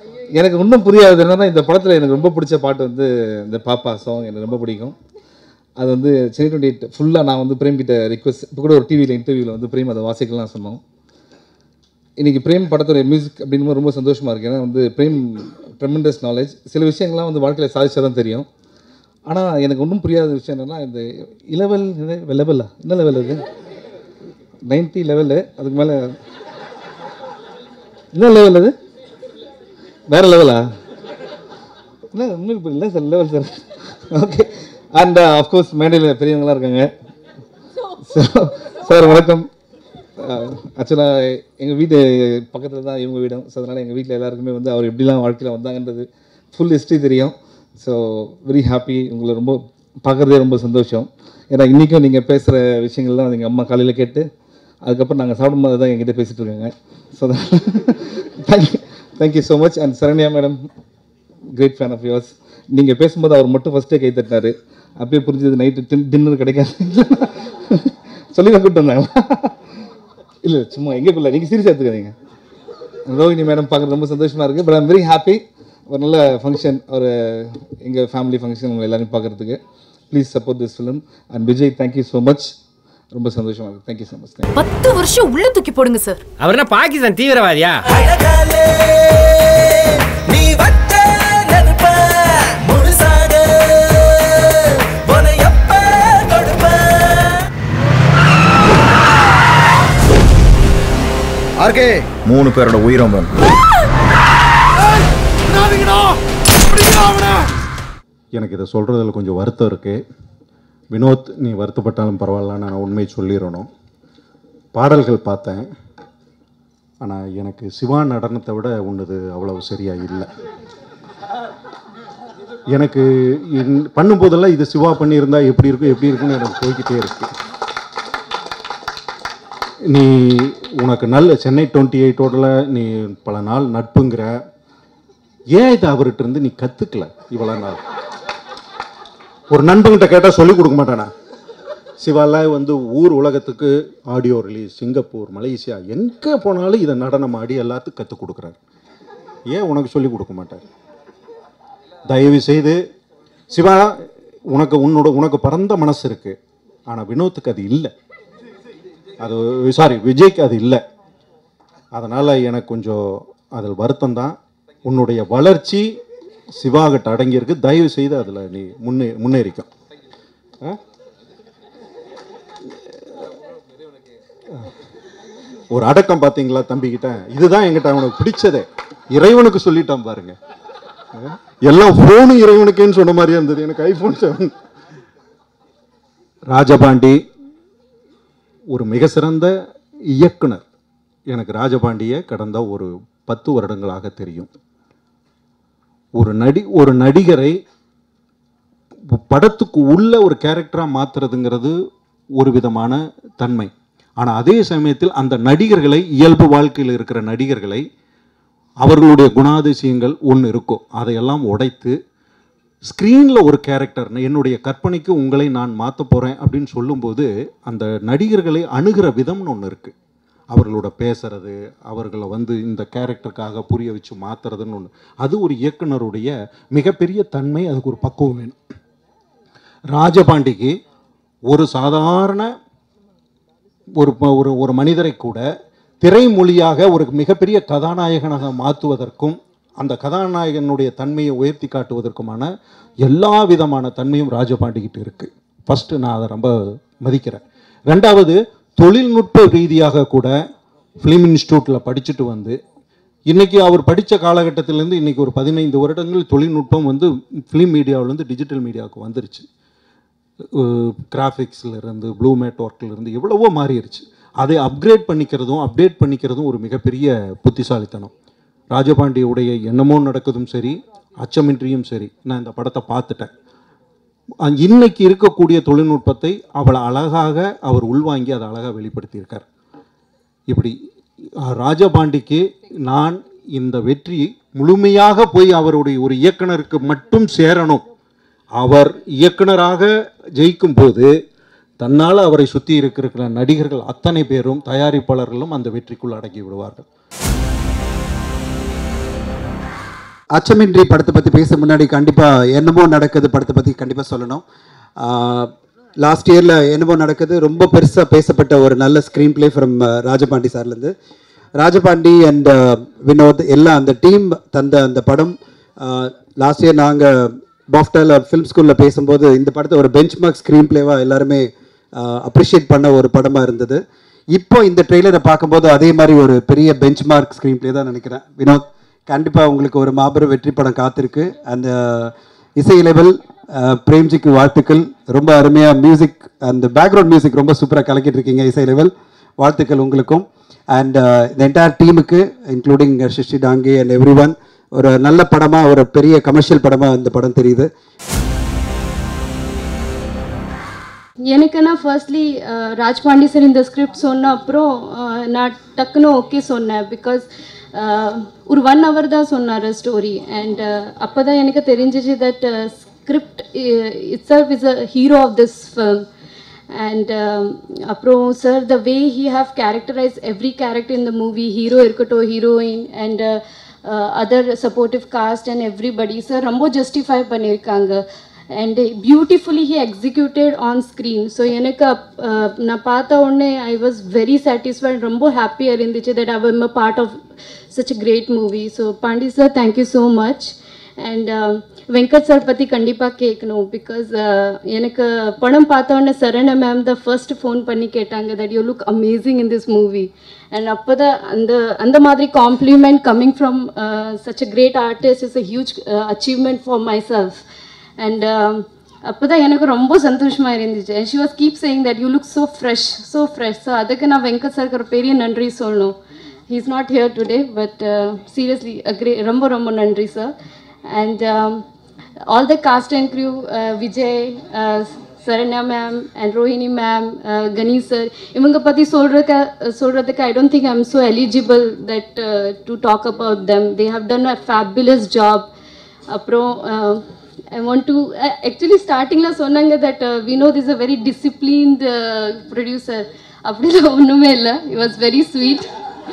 எனக்கு இன்னும் புரியாது என்னன்னா இந்த படத்தில் எனக்கு ரொம்ப பிடிச்ச பாட்டு வந்து இந்த பாப்பா சாங் எனக்கு ரொம்ப பிடிக்கும் அது வந்து சென்னை டுவெண்ட்டி எயிட் ஃபுல்லாக நான் வந்து பிரேம் கிட்ட ரிக்வஸ்ட் இப்போ கூட ஒரு டிவியில் இன்டர்வியூவில் வந்து பிரேம் அதை வாசிக்கலாம் சொன்னோம் இன்றைக்கி பிரேம் படத்துடைய மியூசிக் அப்படின்னு ரொம்ப சந்தோஷமாக இருக்குது ஏன்னா வந்து பிரேம் ட்ரெமெண்டஸ் நாலேஜ் சில விஷயங்கள்லாம் வந்து வாழ்க்கையில் சாதிச்சா தான் தெரியும் ஆனால் எனக்கு ஒன்றும் புரியாத விஷயம் என்னென்னா இந்த இலவல் லெவலா என்ன லெவல் அது நைன்ட்டி லெவலு அதுக்கு மேலே என்ன லெவல் அது வேறு லெவலா இல்லை உண்மைக்கு புரியல sir level sir okay and of course மேடையில் பெரியவங்களாம் இருக்காங்க சார் வணக்கம் ஆக்சுவலாக எங்கள் வீடு பக்கத்தில் தான் இவங்க வீடும் ஸோ அதனால் எங்கள் வீட்டில் எல்லாருக்குமே வந்து அவர் எப்படிலாம் வாழ்க்கையில் வந்தாங்கன்றது ஃபுல் ஹிஸ்ட்ரி தெரியும் ஸோ வெரி ஹாப்பி உங்களை ரொம்ப பார்க்குறதே ரொம்ப சந்தோஷம் ஏன்னா இன்றைக்கும் நீங்கள் பேசுகிற விஷயங்கள்லாம் எங்கள் அம்மா காலையில் கேட்டு அதுக்கப்புறம் நாங்கள் சாப்பிடும்போது தான் எங்கிட்ட பேசிகிட்டு இருக்காங்க so thank you thank you so much and Saranya madam great fan of yours நீங்கள் பேசும்போது அவர் மட்டும் ஃபஸ்ட்டே கை தட்டினாரு அப்பயே புரிஞ்சது நைட்டு டின்னர் கிடைக்காது சொல்லி தான் கூப்பிட்டு வந்தாங்க இல்லை சும்மா எங்கேக்குள்ள நீங்கள் சீரியஸாக எடுத்துக்காதீங்க ரோஹினி மேடம் பார்க்குறது ரொம்ப சந்தோஷமாக இருக்குது பட் ஐம் வெரி ஹாப்பி ஒரு நல்ல ஃபங்க்ஷன் ஒரு எங்கள் ஃபேமிலி ஃபங்க்ஷன் உங்களை எல்லாரையும் பார்க்குறதுக்கு please support this film and Vijay thank you so much ரொம்ப சந்தோஷமாக இருக்குது தேங்க்யூ ஸோ மச் தேங்க்யூ பத்து வருஷம் உள்ள தூக்கி போடுங்க சார் அவர் என்ன பாகிஸ்தான் தீவிரவாதியா நீ வச்ச நெருப்ப முழுசாக உன எப்ப கொடுப்ப ஆர்கே மூணு பேரோட உயிரும் வேணும் எனக்கு இதை சொல்கிறதுல கொஞ்சம் வருத்தம் இருக்குது வினோத் நீ வருத்தப்பட்டாலும் பரவாயில்ல நான் உண்மையை சொல்லிடணும் பாடல்கள் பார்த்தேன் ஆனால் எனக்கு சிவா நடனத்தை விட உன்னது அவ்வளவு சரியாக இல்லை எனக்கு இன்- பண்ணும்போதெல்லாம் இது சிவா பண்ணியிருந்தா எப்படி இருக்கும் எப்படி இருக்கும்னு எனக்கு போய்கிட்டே இருக்கு நீ உனக்கு நல்ல சென்னை டுவெண்ட்டி எயிட்டோட நீ பல நாள் நட்புங்கிற ஏன் இதை அவர்கிட்ட இருந்து நீ கற்றுக்கல இவ்வளோ நாள் ஒரு நண்பன்கிட்ட கேட்டால் சொல்லிக் கொடுக்க மாட்டானா சிவால வந்து ஊர் உலகத்துக்கு ஆடியோ ரிலீஸ் சிங்கப்பூர் மலேசியா எங்கே போனாலும் இதை நடனம் ஆடி எல்லாத்துக்கும் கற்றுக் கொடுக்குறாரு ஏன் உனக்கு சொல்லிக் கொடுக்க மாட்டார் தயவு செய்து சிவா உனக்கு உன்னோட உனக்கு பரந்த மனசு இருக்கு ஆனால் வினோத்துக்கு அது இல்லை அது சாரி விஜய்க்கு அது இல்லை அதனால் எனக்கு கொஞ்சம் அதில் வருத்தம் தான் உன்னுடைய வளர்ச்சி சிவாகிட்ட அடங்கியிருக்கு தயவு செய்து அதில் நீ முன்னே முன்னேறிக்கும் ஆ? ஒரு அடக்கம் பார்த்தீங்களா தம்பிக்கிட்ட இதுதான் என்கிட்ட அவனுக்கு பிடிச்சதே இறைவனுக்கு சொல்லிட்டான் பாருங்க ஆ? எல்லாம் ஃபோனு இறைவனுக்குன்னு சொன்ன மாதிரியே இருந்தது எனக்கு ஐஃபோன் செவன் ராஜபாண்டி ஒரு மிக சிறந்த இயக்குனர் எனக்கு ராஜபாண்டியை கடந்த ஒரு பத்து வருடங்களாக தெரியும் ஒரு நடி ஒரு நடிகரை படத்துக்கு உள்ள ஒரு கேரக்டராக மாற்றுறதுங்கிறது ஒரு விதமான தன்மை ஆனால் அதே சமயத்தில் அந்த நடிகர்களை இயல்பு வாழ்க்கையில் இருக்கிற நடிகர்களை அவர்களுடைய குணாதிசயங்கள் ஒன்று இருக்கும் அதையெல்லாம் உடைத்து ஸ்க்ரீனில் ஒரு கேரக்டர் என்னுடைய கற்பனைக்கு உங்களை நான் மாற்ற போகிறேன் அப்படின்னு சொல்லும்போது அந்த நடிகர்களை அணுகிற விதம்னு ஒன்று இருக்குது அவர்களோட பேசுறது அவர்களை வந்து இந்த கேரக்டருக்காக புரிய வச்சு மாற்றுறதுன்னு ஒன்று அது ஒரு இயக்குனருடைய மிகப்பெரிய தன்மை அதுக்கு ஒரு பக்குவம் வேணும் ராஜபாண்டிக்கு ஒரு சாதாரண ஒரு ப- ஒரு ஒரு மனிதரை கூட திரைமொழியாக ஒரு மிகப்பெரிய கதாநாயகனாக மாற்றுவதற்கும் அந்த கதாநாயகனுடைய தன்மையை உயர்த்தி காட்டுவதற்குமான எல்லா விதமான தன்மையும் ராஜபாண்டிகிட்ட இருக்கு ஃபர்ஸ்ட் நான் அதை ரொம்ப மதிக்கிறேன் ரெண்டாவது தொழில்நுட்ப ரீதியாக கூட ஃபிலிம் இன்ஸ்டியூட்டில் படிச்சுட்டு வந்து இன்னைக்கு அவர் படித்த காலகட்டத்திலேருந்து இன்னைக்கு ஒரு பதினைந்து வருடங்கள் தொழில்நுட்பம் வந்து ஃபிலிம் மீடியாவிலேருந்து டிஜிட்டல் மீடியாவுக்கு வந்துருச்சு கிராஃபிக்ஸில் இருந்து ப்ளூ மேட் ஒர்க்கில் இருந்து எவ்வளவோ மாறிடுச்சு அதை அப்கிரேட் பண்ணிக்கிறதும் அப்டேட் பண்ணிக்கிறதும் ஒரு மிகப்பெரிய புத்திசாலித்தனம் ராஜபாண்டியுடைய என்னமோ நடக்குதும் சரி அச்சமின்றியும் சரி நான் இந்த படத்தை பார்த்துட்டேன் அஹ் இன்னைக்கு இருக்கக்கூடிய தொழில்நுட்பத்தை அவளை அழகாக அவர் உள்வாங்கி அதை அழகாக வெளிப்படுத்தியிருக்கார் இப்படி அஹ், ராஜபாண்டிக்கு நான் இந்த வெற்றி முழுமையாக போய் அவருடைய ஒரு இயக்குனருக்கு மட்டும் சேரணும் அவர் இயக்குனராக ஜெயிக்கும் போது தன்னால் அவரை சுற்றி இருக்கிற நடிகர்கள் அத்தனை பேரும் தயாரிப்பாளர்களும் அந்த வெற்றிக்குள் அடங்கி விடுவார்கள் அச்சமின்றி படத்தை பற்றி பேச முன்னாடி கண்டிப்பாக என்னமோ நடக்குது படத்தை பற்றி கண்டிப்பாக சொல்லணும் ஆஹ் லாஸ்ட் இயரில் என்னமோ நடக்குது ரொம்ப பெருசாக பேசப்பட்ட ஒரு நல்ல ஸ்க்ரீன் ப்ளே ஃப்ரம் ராஜபாண்டி சார்லேருந்து ராஜபாண்டி அண்ட் வினோத் எல்லாம் அந்த டீம் தந்த அந்த படம் லாஸ்ட் இயர் நாங்கள் பாஃப்டால ஃபிலிம் ஸ்கூலில் பேசும்போது இந்த படத்தை ஒரு பெஞ்ச் மார்க் ஸ்க்ரீன் ப்ளேவாக எல்லாருமே அப்ரிஷியேட் பண்ண ஒரு படமாக இருந்தது இப்போ இந்த ட்ரெய்லரை பார்க்கும்போது அதே மாதிரி ஒரு பெரிய பெஞ்ச் மார்க் ஸ்க்ரீன் ப்ளே தான் நினைக்கிறேன் வினோத் கண்டிப்பாக உங்களுக்கு ஒரு மாபெரும் வெற்றி படம் காத்திருக்கு அந்த இசை லெவல் பிரேம்ஜிக்கு வாழ்த்துக்கள் ரொம்ப அருமையாக மியூசிக் அந்த பேக்ரவுண்ட் மியூசிக் ரொம்ப சூப்பராக கலக்கிட்டு இருக்கீங்க இசை லெவல் வாழ்த்துக்கள் உங்களுக்கும் அண்ட் இந்த என்டையர் டீமுக்கு including Srishti Dange and everyone ஒரு நல்ல படமாக ஒரு பெரிய கமர்ஷியல் படமாக இந்த படம் தெரியுது எனக்குன்னா ஃபர்ஸ்ட்லி ராஜ்பாண்டி சார் இந்த ஸ்கிரிப்ட் சொன்ன அப்புறம் அஹ், நான் டக்குன்னு ஓகே சொன்னேன் பிகாஸ் ஒரு ஒன் ஹவர் தான் சொன்னார் ஸ்டோரி அண்ட் அப்போ தான் எனக்கு தெரிஞ்சிச்சு that script itself is a hero of this film and அப்புறம் sir the way he have characterise every character in the movie hero இருக்கட்டும் heroine and other supportive cast and everybody sir ரொம்ப justify பண்ணியிருக்காங்க and beautifully he executed on screen so எனக்கு அப்- அஹ் நான் பார்த்த உடனே I was very satisfied ரொம்ப ஹாப்பியாக இருந்துச்சு that I am a part of such a great movie so Pandi sir thank you so much and Venkat sir பற்றி கண்டிப்பாக கேட்கணும் பிகாஸ் எனக்கு படம் பார்த்த உடனே சரண மேம் தான் ஃபர்ஸ்ட் ஃபோன் பண்ணி கேட்டாங்க that you look amazing in this movie and அப்போ தான் அந்த அந்த மாதிரி compliment coming from such a great artist is a huge achievement for myself and அப்போ தான் எனக்கு ரொம்ப சந்தோஷமாக இருந்துச்சு and she was keep saying that you look so fresh so fresh so அதுக்கு நான் வெங்கட் சாருக்கு ஒரு பெரிய நன்றி சொல்லணும் he is not here today but seriously அக்ரே ரொம்ப ரொம்ப நன்றி sir and all the cast and crew Vijay Saranya ma'am and Rohini ma'am Ganesh sir இவங்க பற்றி சொல்கிறக்க சொல்கிறதுக்கு I don't think I am so eligible that to talk about them they have done a fabulous job அப்புறம் I want to actually ஸ்டார்டிங்கில் சொன்னாங்க that Vinod is a very disciplined producer அப்படிலாம் ஒன்றுமே இல்லை he was very sweet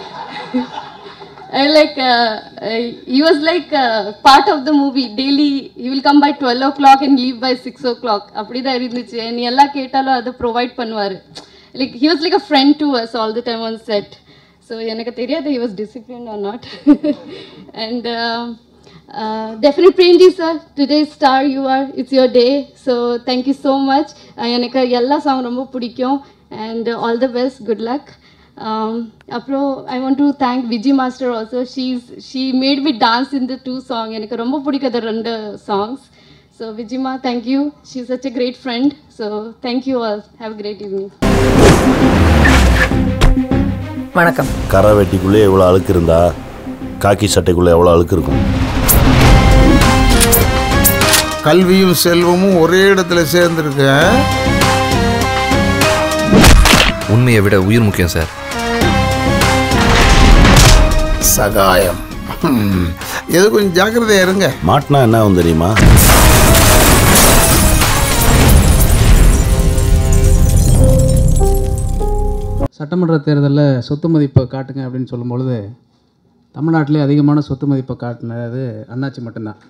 like uh, uh, he was like uh, part of the movie daily he will come by 12 o'clock and leave by 6 o'clock அப்படிதான் இருந்துச்சு நீ எல்லாம் கேட்டாலும் அதை provide பண்ணுவார் like he was like a friend to us all the time on set so எனக்கு தெரியாது he was disciplined or not and uh, uh, definitely Premji sir today star you are it's your day so thank you so much uh, எனக்கு எல்லா song ரொம்ப பிடிக்கும் and uh, all the best good luck um, அப்புறம் I want to thank Viji master also she's she made we dance in the two song எனக்கு ரொம்ப பிடிக்காத ரெண்டு songs so விஜிமா thank you she such a great friend so thank you all have great evening வணக்கம் கரை வெட்டிக்குள்ளே எவ்வளோ அழுக்கு இருந்தா காக்கி சட்டைக்குள்ளே எவ்வளோ அழுக்கு இருக்கும் கல்வியும் செல்வமும் ஒரே இடத்துல சேர்ந்துருக்கு உண்மையை விட உயிர் முக்கியம் சார் சகாயம் ஹம். எது கொஞ்சம் ஜாக்கிரதையா இருங்க மாட்டினா என்ன ஆகும் தெரியுமா சட்டமன்ற தேர்தலில் சொத்து மதிப்பை காட்டுங்க அப்படின்னு சொல்லும்பொழுது தமிழ்நாட்டிலே அதிகமான சொத்து மதிப்பை காட்டினது அண்ணாச்சி மட்டும்தான்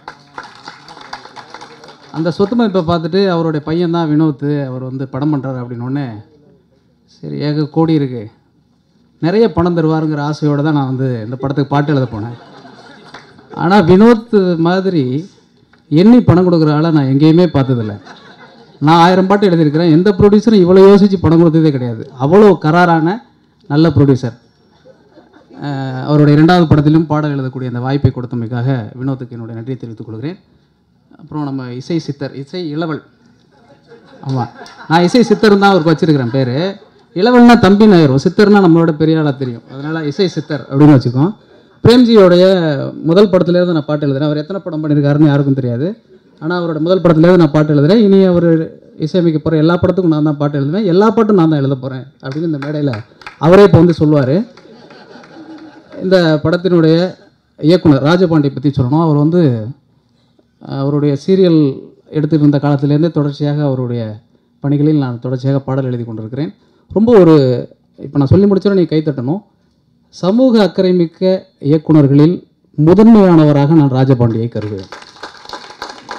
அந்த சொத்து மதிப்பை பார்த்துட்டு அவருடைய பையன் தான் வினோத் அவர் வந்து படம் பண்ணுறாரு அப்படின்னோடனே சரி ஏக கோடி இருக்குது நிறைய பணம் தருவாருங்கிற ஆசையோடு தான் நான் வந்து இந்த படத்துக்கு பாட்டு எழுத போனேன் ஆனால் வினோத் மாதிரி எண்ணி பணம் கொடுக்குற ஆளை நான் எங்கேயுமே பார்த்ததில்ல நான் ஆயிரம் பாட்டு எழுதியிருக்கிறேன் எந்த ப்ரொடியூசரும் இவ்வளோ யோசித்து படம் கொடுத்ததே கிடையாது அவ்வளோ கராரான நல்ல ப்ரொடியூசர் அஹ் அவருடைய இரண்டாவது படத்திலும் பாடல் எழுதக்கூடிய அந்த வாய்ப்பை கொடுத்தமைக்காக வினோத்துக்கு என்னுடைய நன்றியை தெரிவித்துக் கொள்கிறேன் அப்புறம் நம்ம இசை சித்தர் இசை இளவல் ஆமாம் நான் இசை சித்தர் தான் அவருக்கு வச்சிருக்கிறேன் பேர் இளவல்னா தம்பி நாயிரும் சித்தர்னா நம்மளோட பெரிய ஆளாக தெரியும் அதனால் இசை சித்தர் அப்படின்னு வச்சுக்கோம் பிரேம்ஜியோடைய முதல் படத்துலேருந்து நான் பாட்டு எழுதுறேன் அவர் எத்தனை படம் பண்ணியிருக்காருன்னு யாருக்கும் தெரியாது ஆனால் அவரோட முதல் படத்துலேருந்து நான் பாட்டு எழுதுறேன் இனி அவர் இசையமைக்க போகிற எல்லா படத்துக்கும் நான் தான் பாட்டு எழுதுவேன் எல்லா பாட்டும் நான் தான் எழுத போகிறேன் அப்படின்னு இந்த மேடையில் அவரே இப்போ வந்து சொல்லுவார் இந்த படத்தினுடைய இயக்குனர் ராஜபாண்டி பற்றி சொல்லணும் அவர் வந்து அவருடைய சீரியல் எடுத்துட்டு இருந்த காலத்திலேருந்தே தொடர்ச்சியாக அவருடைய பணிகளில் நான் தொடர்ச்சியாக பாடல் எழுதி கொண்டிருக்கிறேன் ரொம்ப ஒரு இப்போ நான் சொல்லி முடிச்சோட நீ கைத்தட்டணும் சமூக அக்கறை மிக்க இயக்குனர்களில் முதன்மையானவராக நான் ராஜபாண்டியை கருதுவேன்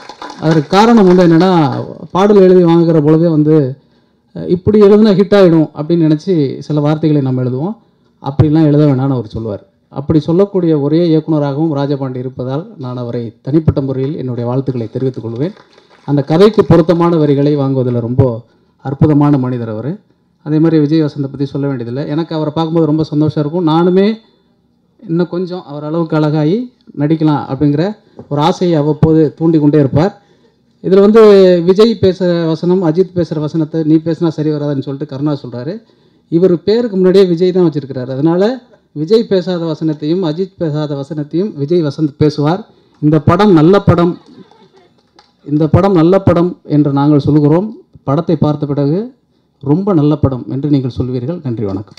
அதற்கு காரணம் வந்து என்னென்னா பாடல் எழுதி வாங்குகிற பொழுதே வந்து அஹ், இப்படி எழுதுனா ஹிட் ஆகிடும் அப்படின்னு நினச்சி சில வார்த்தைகளை நம்ம எழுதுவோம் அப்படிலாம் எழுத வேணாம்னு அவர் சொல்லுவார் அப்படி சொல்லக்கூடிய ஒரே இயக்குனராகவும் ராஜபாண்டி இருப்பதால் நான் அவரை தனிப்பட்ட முறையில் என்னுடைய வாழ்த்துக்களை தெரிவித்துக் கொள்வேன் அந்த கதைக்கு பொருத்தமான வரிகளை வாங்குவதில் ரொம்ப அற்புதமான மனிதர் அவர் அதே மாதிரி விஜய் வசந்தை பற்றி சொல்ல வேண்டியதில்லை எனக்கு அவரை பார்க்கும்போது ரொம்ப சந்தோஷம் இருக்கும் நானுமே இன்னும் கொஞ்சம் அவர் அளவுக்கு அழகாகி நடிக்கலாம் அப்படிங்கிற ஒரு ஆசையை அவ்வப்போது தூண்டி கொண்டே இருப்பார் இதில் வந்து விஜய் பேசுகிற வசனம் அஜித் பேசுகிற வசனத்தை நீ பேசினா சரி வராதுன்னு சொல்லிட்டு கருணா சொல்கிறாரு இவர் பேருக்கு முன்னாடியே விஜய் தான் வச்சுருக்கிறாரு அதனால் விஜய் பேசாத வசனத்தையும் அஜித் பேசாத வசனத்தையும் விஜய் வசந்த் பேசுவார் இந்த படம் நல்ல படம் இந்த படம் நல்ல படம் என்று நாங்கள் சொல்கிறோம் படத்தை பார்த்த பிறகு ரொம்ப நல்ல படம் என்று நீங்கள் சொல்வீர்கள் நன்றி வணக்கம்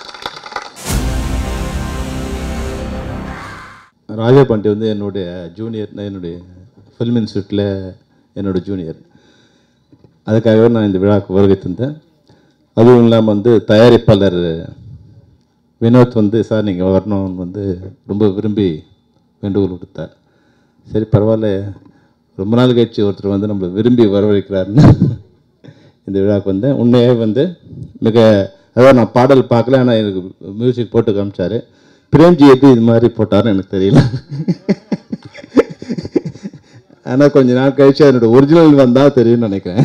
ராஜபாண்டி வந்து என்னுடைய ஜூனியர் என்னுடைய ஃபில்ம் இன்ஸ்டியூட்டில் என்னோட ஜூனியர் அதுக்காகவே நான் இந்த விழாவுக்கு வருகை தந்தேன் அதுவும் இல்லாமல் வந்து தயாரிப்பாளர் வினோத் வந்து சார் நீங்கள் வரணும்னு வந்து ரொம்ப விரும்பி வேண்டுகோள் கொடுத்தார் சரி பரவாயில்ல ரொம்ப நாள் கழிச்சு ஒருத்தர் வந்து நம்மளை விரும்பி வரவழைக்கிறாருன்னு இந்த விழாவுக்கு வந்தேன் உண்மையாக வந்து மிக அதாவது நான் பாடல் பார்க்கல ஆனால் எனக்கு மியூசிக் போட்டு காமிச்சாரு பிரேம்ஜி எப்படி இது மாதிரி போட்டாருன்னு எனக்கு தெரியல ஆனால் கொஞ்ச நாள் கழிச்சு அதனோட ஒரிஜினல் வந்தால் தெரியும்னு நினைக்கிறேன்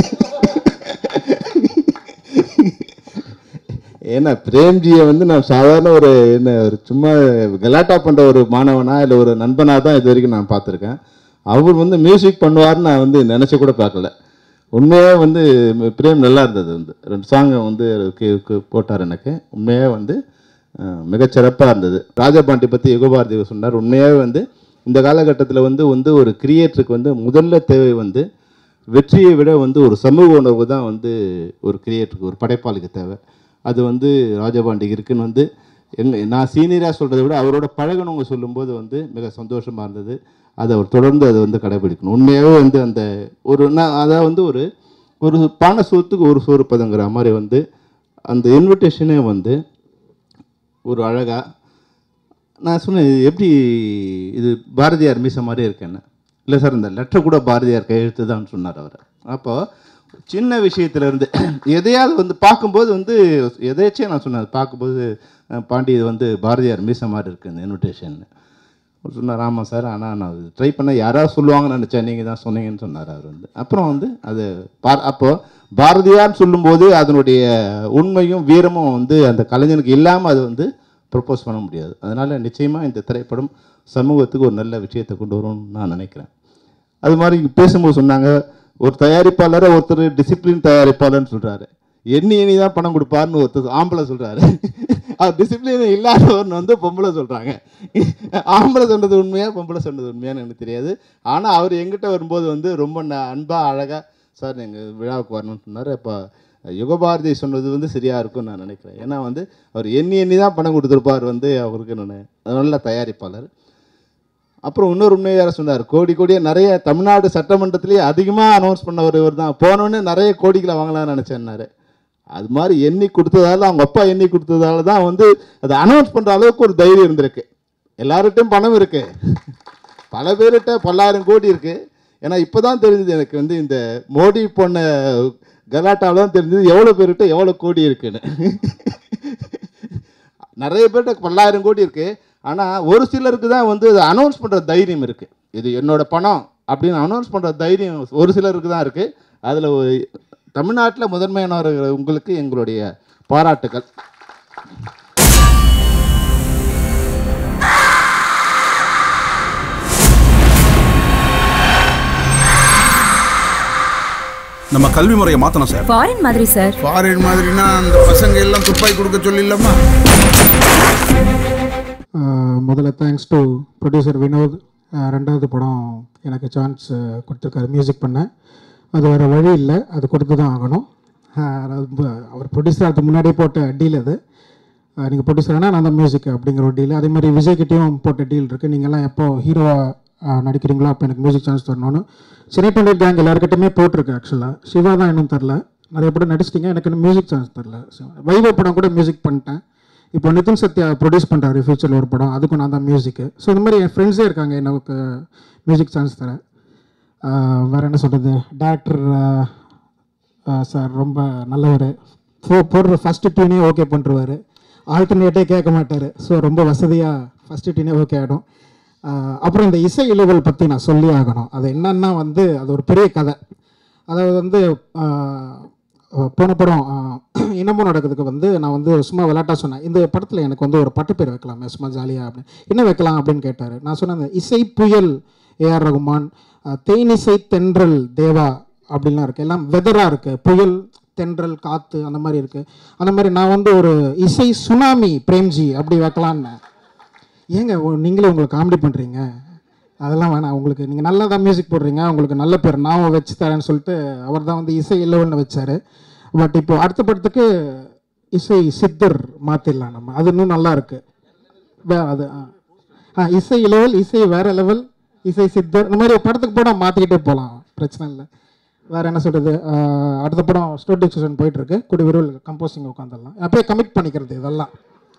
ஏன்னா பிரேம்ஜியை வந்து நான் சாதாரண ஒரு என்ன ஒரு சும்மா கலாட்டா பண்ணுற ஒரு மாணவனா இல்லை ஒரு நண்பனா தான் இது வரைக்கும் நான் பார்த்துருக்கேன் அவர் வந்து மியூசிக் பண்ணுவார்னு நான் வந்து நினச்சி கூட பார்க்கல உண்மையாக வந்து பிரேம் நல்லா இருந்தது வந்து ரெண்டு சாங்கை வந்து கே- கே- போட்டார் எனக்கு உண்மையாக வந்து அஹ், மிகச்சிறப்பாக இருந்தது ராஜபாண்டி பற்றி யுகபாரதி சொன்னார் உண்மையாகவே வந்து இந்த காலகட்டத்தில் வந்து வந்து ஒரு கிரியேட்டருக்கு வந்து முதல்ல தேவை வந்து வெற்றியை விட வந்து ஒரு சமூக உணர்வு தான் வந்து ஒரு கிரியேட்டருக்கு ஒரு படைப்பாளிக்கு தேவை அது வந்து ராஜபாண்டிக்கு இருக்குன்னு வந்து எங்க நான் சீனியராக சொல்கிறத விட அவரோட பழகினவங்க சொல்லும்போது வந்து மிக சந்தோஷமாக இருந்தது அதை அவர் தொடர்ந்து அதை வந்து கடைபிடிக்கணும் உண்மையாகவே வந்து அந்த ஒரு நான் அதாவது வந்து ஒரு ஒரு பானை சோத்துக்கு ஒரு சோறு பதங்கிற மாதிரி வந்து அந்த இன்விடேஷனே வந்து ஒரு அழகாக நான் சொன்னேன் இது எப்படி இது பாரதியார் மீச மாதிரி இருக்கேன்னு இல்லை சார் இந்த லெட்டர் கூட பாரதியார் கையெழுத்து தான் சொன்னார் அவர் அப்போ சின்ன விஷயத்துல இருந்து எதையாவது வந்து பார்க்கும்போது வந்து எதேச்சும் நான் சொன்னேன் பார்க்கும்போது அஹ், பாண்டி இது வந்து பாரதியார் மீச மாதிரி இருக்கு இந்த இன்விடேஷன் அவர் சொன்னார் ஆமாம் சார் ஆனால் நான் ட்ரை பண்ண யாராவது சொல்லுவாங்கன்னு நினச்சேன் நீங்கள் தான் சொன்னீங்கன்னு சொன்னார் அவர் வந்து அப்புறம் வந்து அது பா அப்போது பாரதியார்னு சொல்லும்போது அதனுடைய உண்மையும் வீரமும் வந்து அந்த கலைஞனுக்கு இல்லாமல் அது வந்து ப்ரப்போஸ் பண்ண முடியாது அதனால் நிச்சயமாக இந்த திரைப்படம் சமூகத்துக்கு ஒரு நல்ல விஷயத்தை கொண்டு வரும்னு நான் நினைக்கிறேன் அது மாதிரி இங்க பேசும்போது சொன்னாங்க ஒரு தயாரிப்பாளரை ஒருத்தர் டிசிப்ளின் தயாரிப்பாளர்னு சொல்கிறாரு எண்ணி எண்ணி தான் பணம் கொடுப்பாருன்னு ஒருத்தர் ஆம்பளை சொல்கிறாரு அது டிசிப்ளின் இல்லாதவர்னு வந்து பொம்பளை சொல்கிறாங்க ஆம்பளை சொன்னது உண்மையா பொம்பளை சொன்னது உண்மையான்னு எனக்கு தெரியாது ஆனால் அவர் எங்கிட்ட வரும்போது வந்து ரொம்ப ந- அன்பா அழகாக சார் எங்கள் விழாவுக்கு வரணும்னு சொன்னார் அப்போ யுகபாரதி சொன்னது வந்து சரியாக இருக்கும்னு நான் நினைக்கிறேன் ஏன்னா வந்து அவர் எண்ணி எண்ணி தான் பணம் கொடுத்துருப்பார் வந்து அவருக்கு நான் நல்ல தயாரிப்பாளர் அப்புறம் இன்னொரு உண்மை வேற சொன்னார் கோடி கோடியாக நிறைய தமிழ்நாடு சட்டமன்றத்திலேயே அதிகமாக அனௌன்ஸ் பண்ணவர் இவர் தான் போனோடனே நிறைய கோடிகளை வாங்கலாம்னு நினச்சேன்னாரு அது மாதிரி எண்ணி கொடுத்ததால அவங்க அப்பா எண்ணி கொடுத்ததால தான் வந்து அதை அனௌன்ஸ் பண்ணுற அளவுக்கு ஒரு தைரியம் இருந்திருக்கு எல்லார்கிட்டையும் பணம் இருக்கு பல பேர்கிட்ட பல்லாயிரம் கோடி இருக்கு ஏன்னா இப்போ தான் தெரிஞ்சது எனக்கு வந்து இந்த மோடி போன கலாட்டாவில் தான் தெரிஞ்சது எவ்வளோ பேர்கிட்ட எவ்வளோ கோடி இருக்குன்னு நிறைய பேர்கிட்ட பல்லாயிரம் கோடி இருக்கு ஆனால் ஒரு சிலருக்கு தான் வந்து அதை அனௌன்ஸ் பண்ணுற தைரியம் இருக்கு இது என்னோட பணம் அப்படின்னு அனௌன்ஸ் பண்ணுற தைரியம் ஒரு சிலருக்கு தான் இருக்கு அதில் தமிழ்நாட்டில் முதன்மையானவர்கள் உங்களுக்கு எங்களுடைய பாராட்டுக்கள் நம்ம கல்வி முறையை மாற்றணும் சார் ஃபாரின் மாதிரி சார் ஃபாரின் மாதிரினா அந்த பசங்க எல்லாம் துப்பாக்கி கொடுக்க சொல்லிடலாமா ஆஹ் முதல்ல தேங்க்ஸ் டு ப்ரொடியூசர் வினோத் ஆஹ் ரெண்டாவது படம் எனக்கு சான்ஸ் கொடுத்துருக்காரு மியூசிக் பண்ண அது வேறு வழி இல்லை அது கொடுத்து தான் ஆகணும் ஆஹ் ரொம்ப அவர் ப்ரொடியூசர் அதுக்கு முன்னாடியே போட்ட டீல் அது நீங்கள் ப்ரொடியூசர்னா நான் தான் மியூசிக் அப்படிங்கிற ஒரு டீல் அதே மாதிரி விஜய்கிட்டையும் போட்ட டீல் இருக்குது நீங்கள்லாம் எப்போ ஹீரோவாக நடிக்கிறீங்களோ அப்போ எனக்கு மியூசிக் சான்ஸ் தரணும்னு சிறை பண்டிட் கேங் எல்லாருக்கிட்டையுமே போட்டிருக்கு ஆக்சுவலாக சிவா தான் இன்னும் தெரில நிறைய படம் நடிச்சிட்டிங்க எனக்கு இன்னும் மியூசிக் சான்ஸ் தெரில வைவ படம் கூட மியூசிக் பண்ணிட்டேன் இப்போ நிதின் சத்யா ப்ரொடியூஸ் பண்ணுறாரு ஃபியூச்சரில் ஒரு படம் அதுக்கும் நான் தான் மியூசிக்கு ஸோ இந்த மாதிரி என் ஃப்ரெண்ட்ஸே இருக்காங்க எனக்கு மியூசிக் சான்ஸ் தரேன் வேறு என்ன சொல்கிறது டேரக்டர் சார் ரொம்ப நல்லவர் போ போடுற ஃபஸ்ட்டு டியூனே ஓகே பண்ணுருவார் ஆல்டர்னேட்டே கேட்க மாட்டார் ஸோ ரொம்ப வசதியாக ஃபஸ்ட்டு டியூனே ஓகே ஆகிடும் அப்புறம் இந்த இசை இழுவல் பற்றி நான் சொல்லி ஆகணும் அது என்னன்னா வந்து அது ஒரு பெரிய கதை அதாவது வந்து ஆஹ், போன படம் ஆஹ், இன்னமும் நடக்கிறதுக்கு வந்து நான் வந்து சும்மா விளையாட்டா சொன்னேன் இந்த படத்தில் எனக்கு வந்து ஒரு பட்டு பேர் வைக்கலாமே சும்மா ஜாலியாக அப்படின்னு என்ன வைக்கலாம் அப்படின்னு கேட்டார் நான் சொன்னேன் அந்த இசை புயல் ஏஆர் ரகுமான் ஆஹ், தேனிசை தென்றல் தேவா அப்படின்லாம் இருக்குது எல்லாம் வெதராக இருக்குது புயல் தென்றல் காற்று அந்த மாதிரி இருக்குது அந்த மாதிரி நான் வந்து ஒரு இசை சுனாமி பிரேம்ஜி அப்படி வைக்கலான்னு ஏங்க உ- நீங்களே உங்களுக்கு காமெடி பண்ணுறீங்க அதெல்லாம் வேணாம் உங்களுக்கு நீங்கள் நல்லா தான் மியூசிக் போடுறீங்க உங்களுக்கு நல்ல பேர் நான் வச்சு தரேன்னு சொல்லிட்டு அவர் தான் வந்து இசை இல்லவன்னு வச்சார் பட் இப்போ அடுத்த படத்துக்கு இசை சித்தர் மாற்றிடலாம் நம்ம அது இன்னும் நல்லா இருக்கு வே அது ஆ. ஆ இசை லெவல் இசை வேற லெவல் இசை சித்தர் இந்த மாதிரி படத்துக்கு படம் மாற்றிக்கிட்டே போகலாம் பிரச்சனை இல்லை வேறு என்ன சொல்கிறது அடுத்த படம் ஸ்டோர் டிஸ்கஷன் போயிட்டுருக்கு கூடி விரைவில் கம்போசிங் உட்காந்துடலாம் அப்படியே கமிட் பண்ணிக்கிறது இதெல்லாம்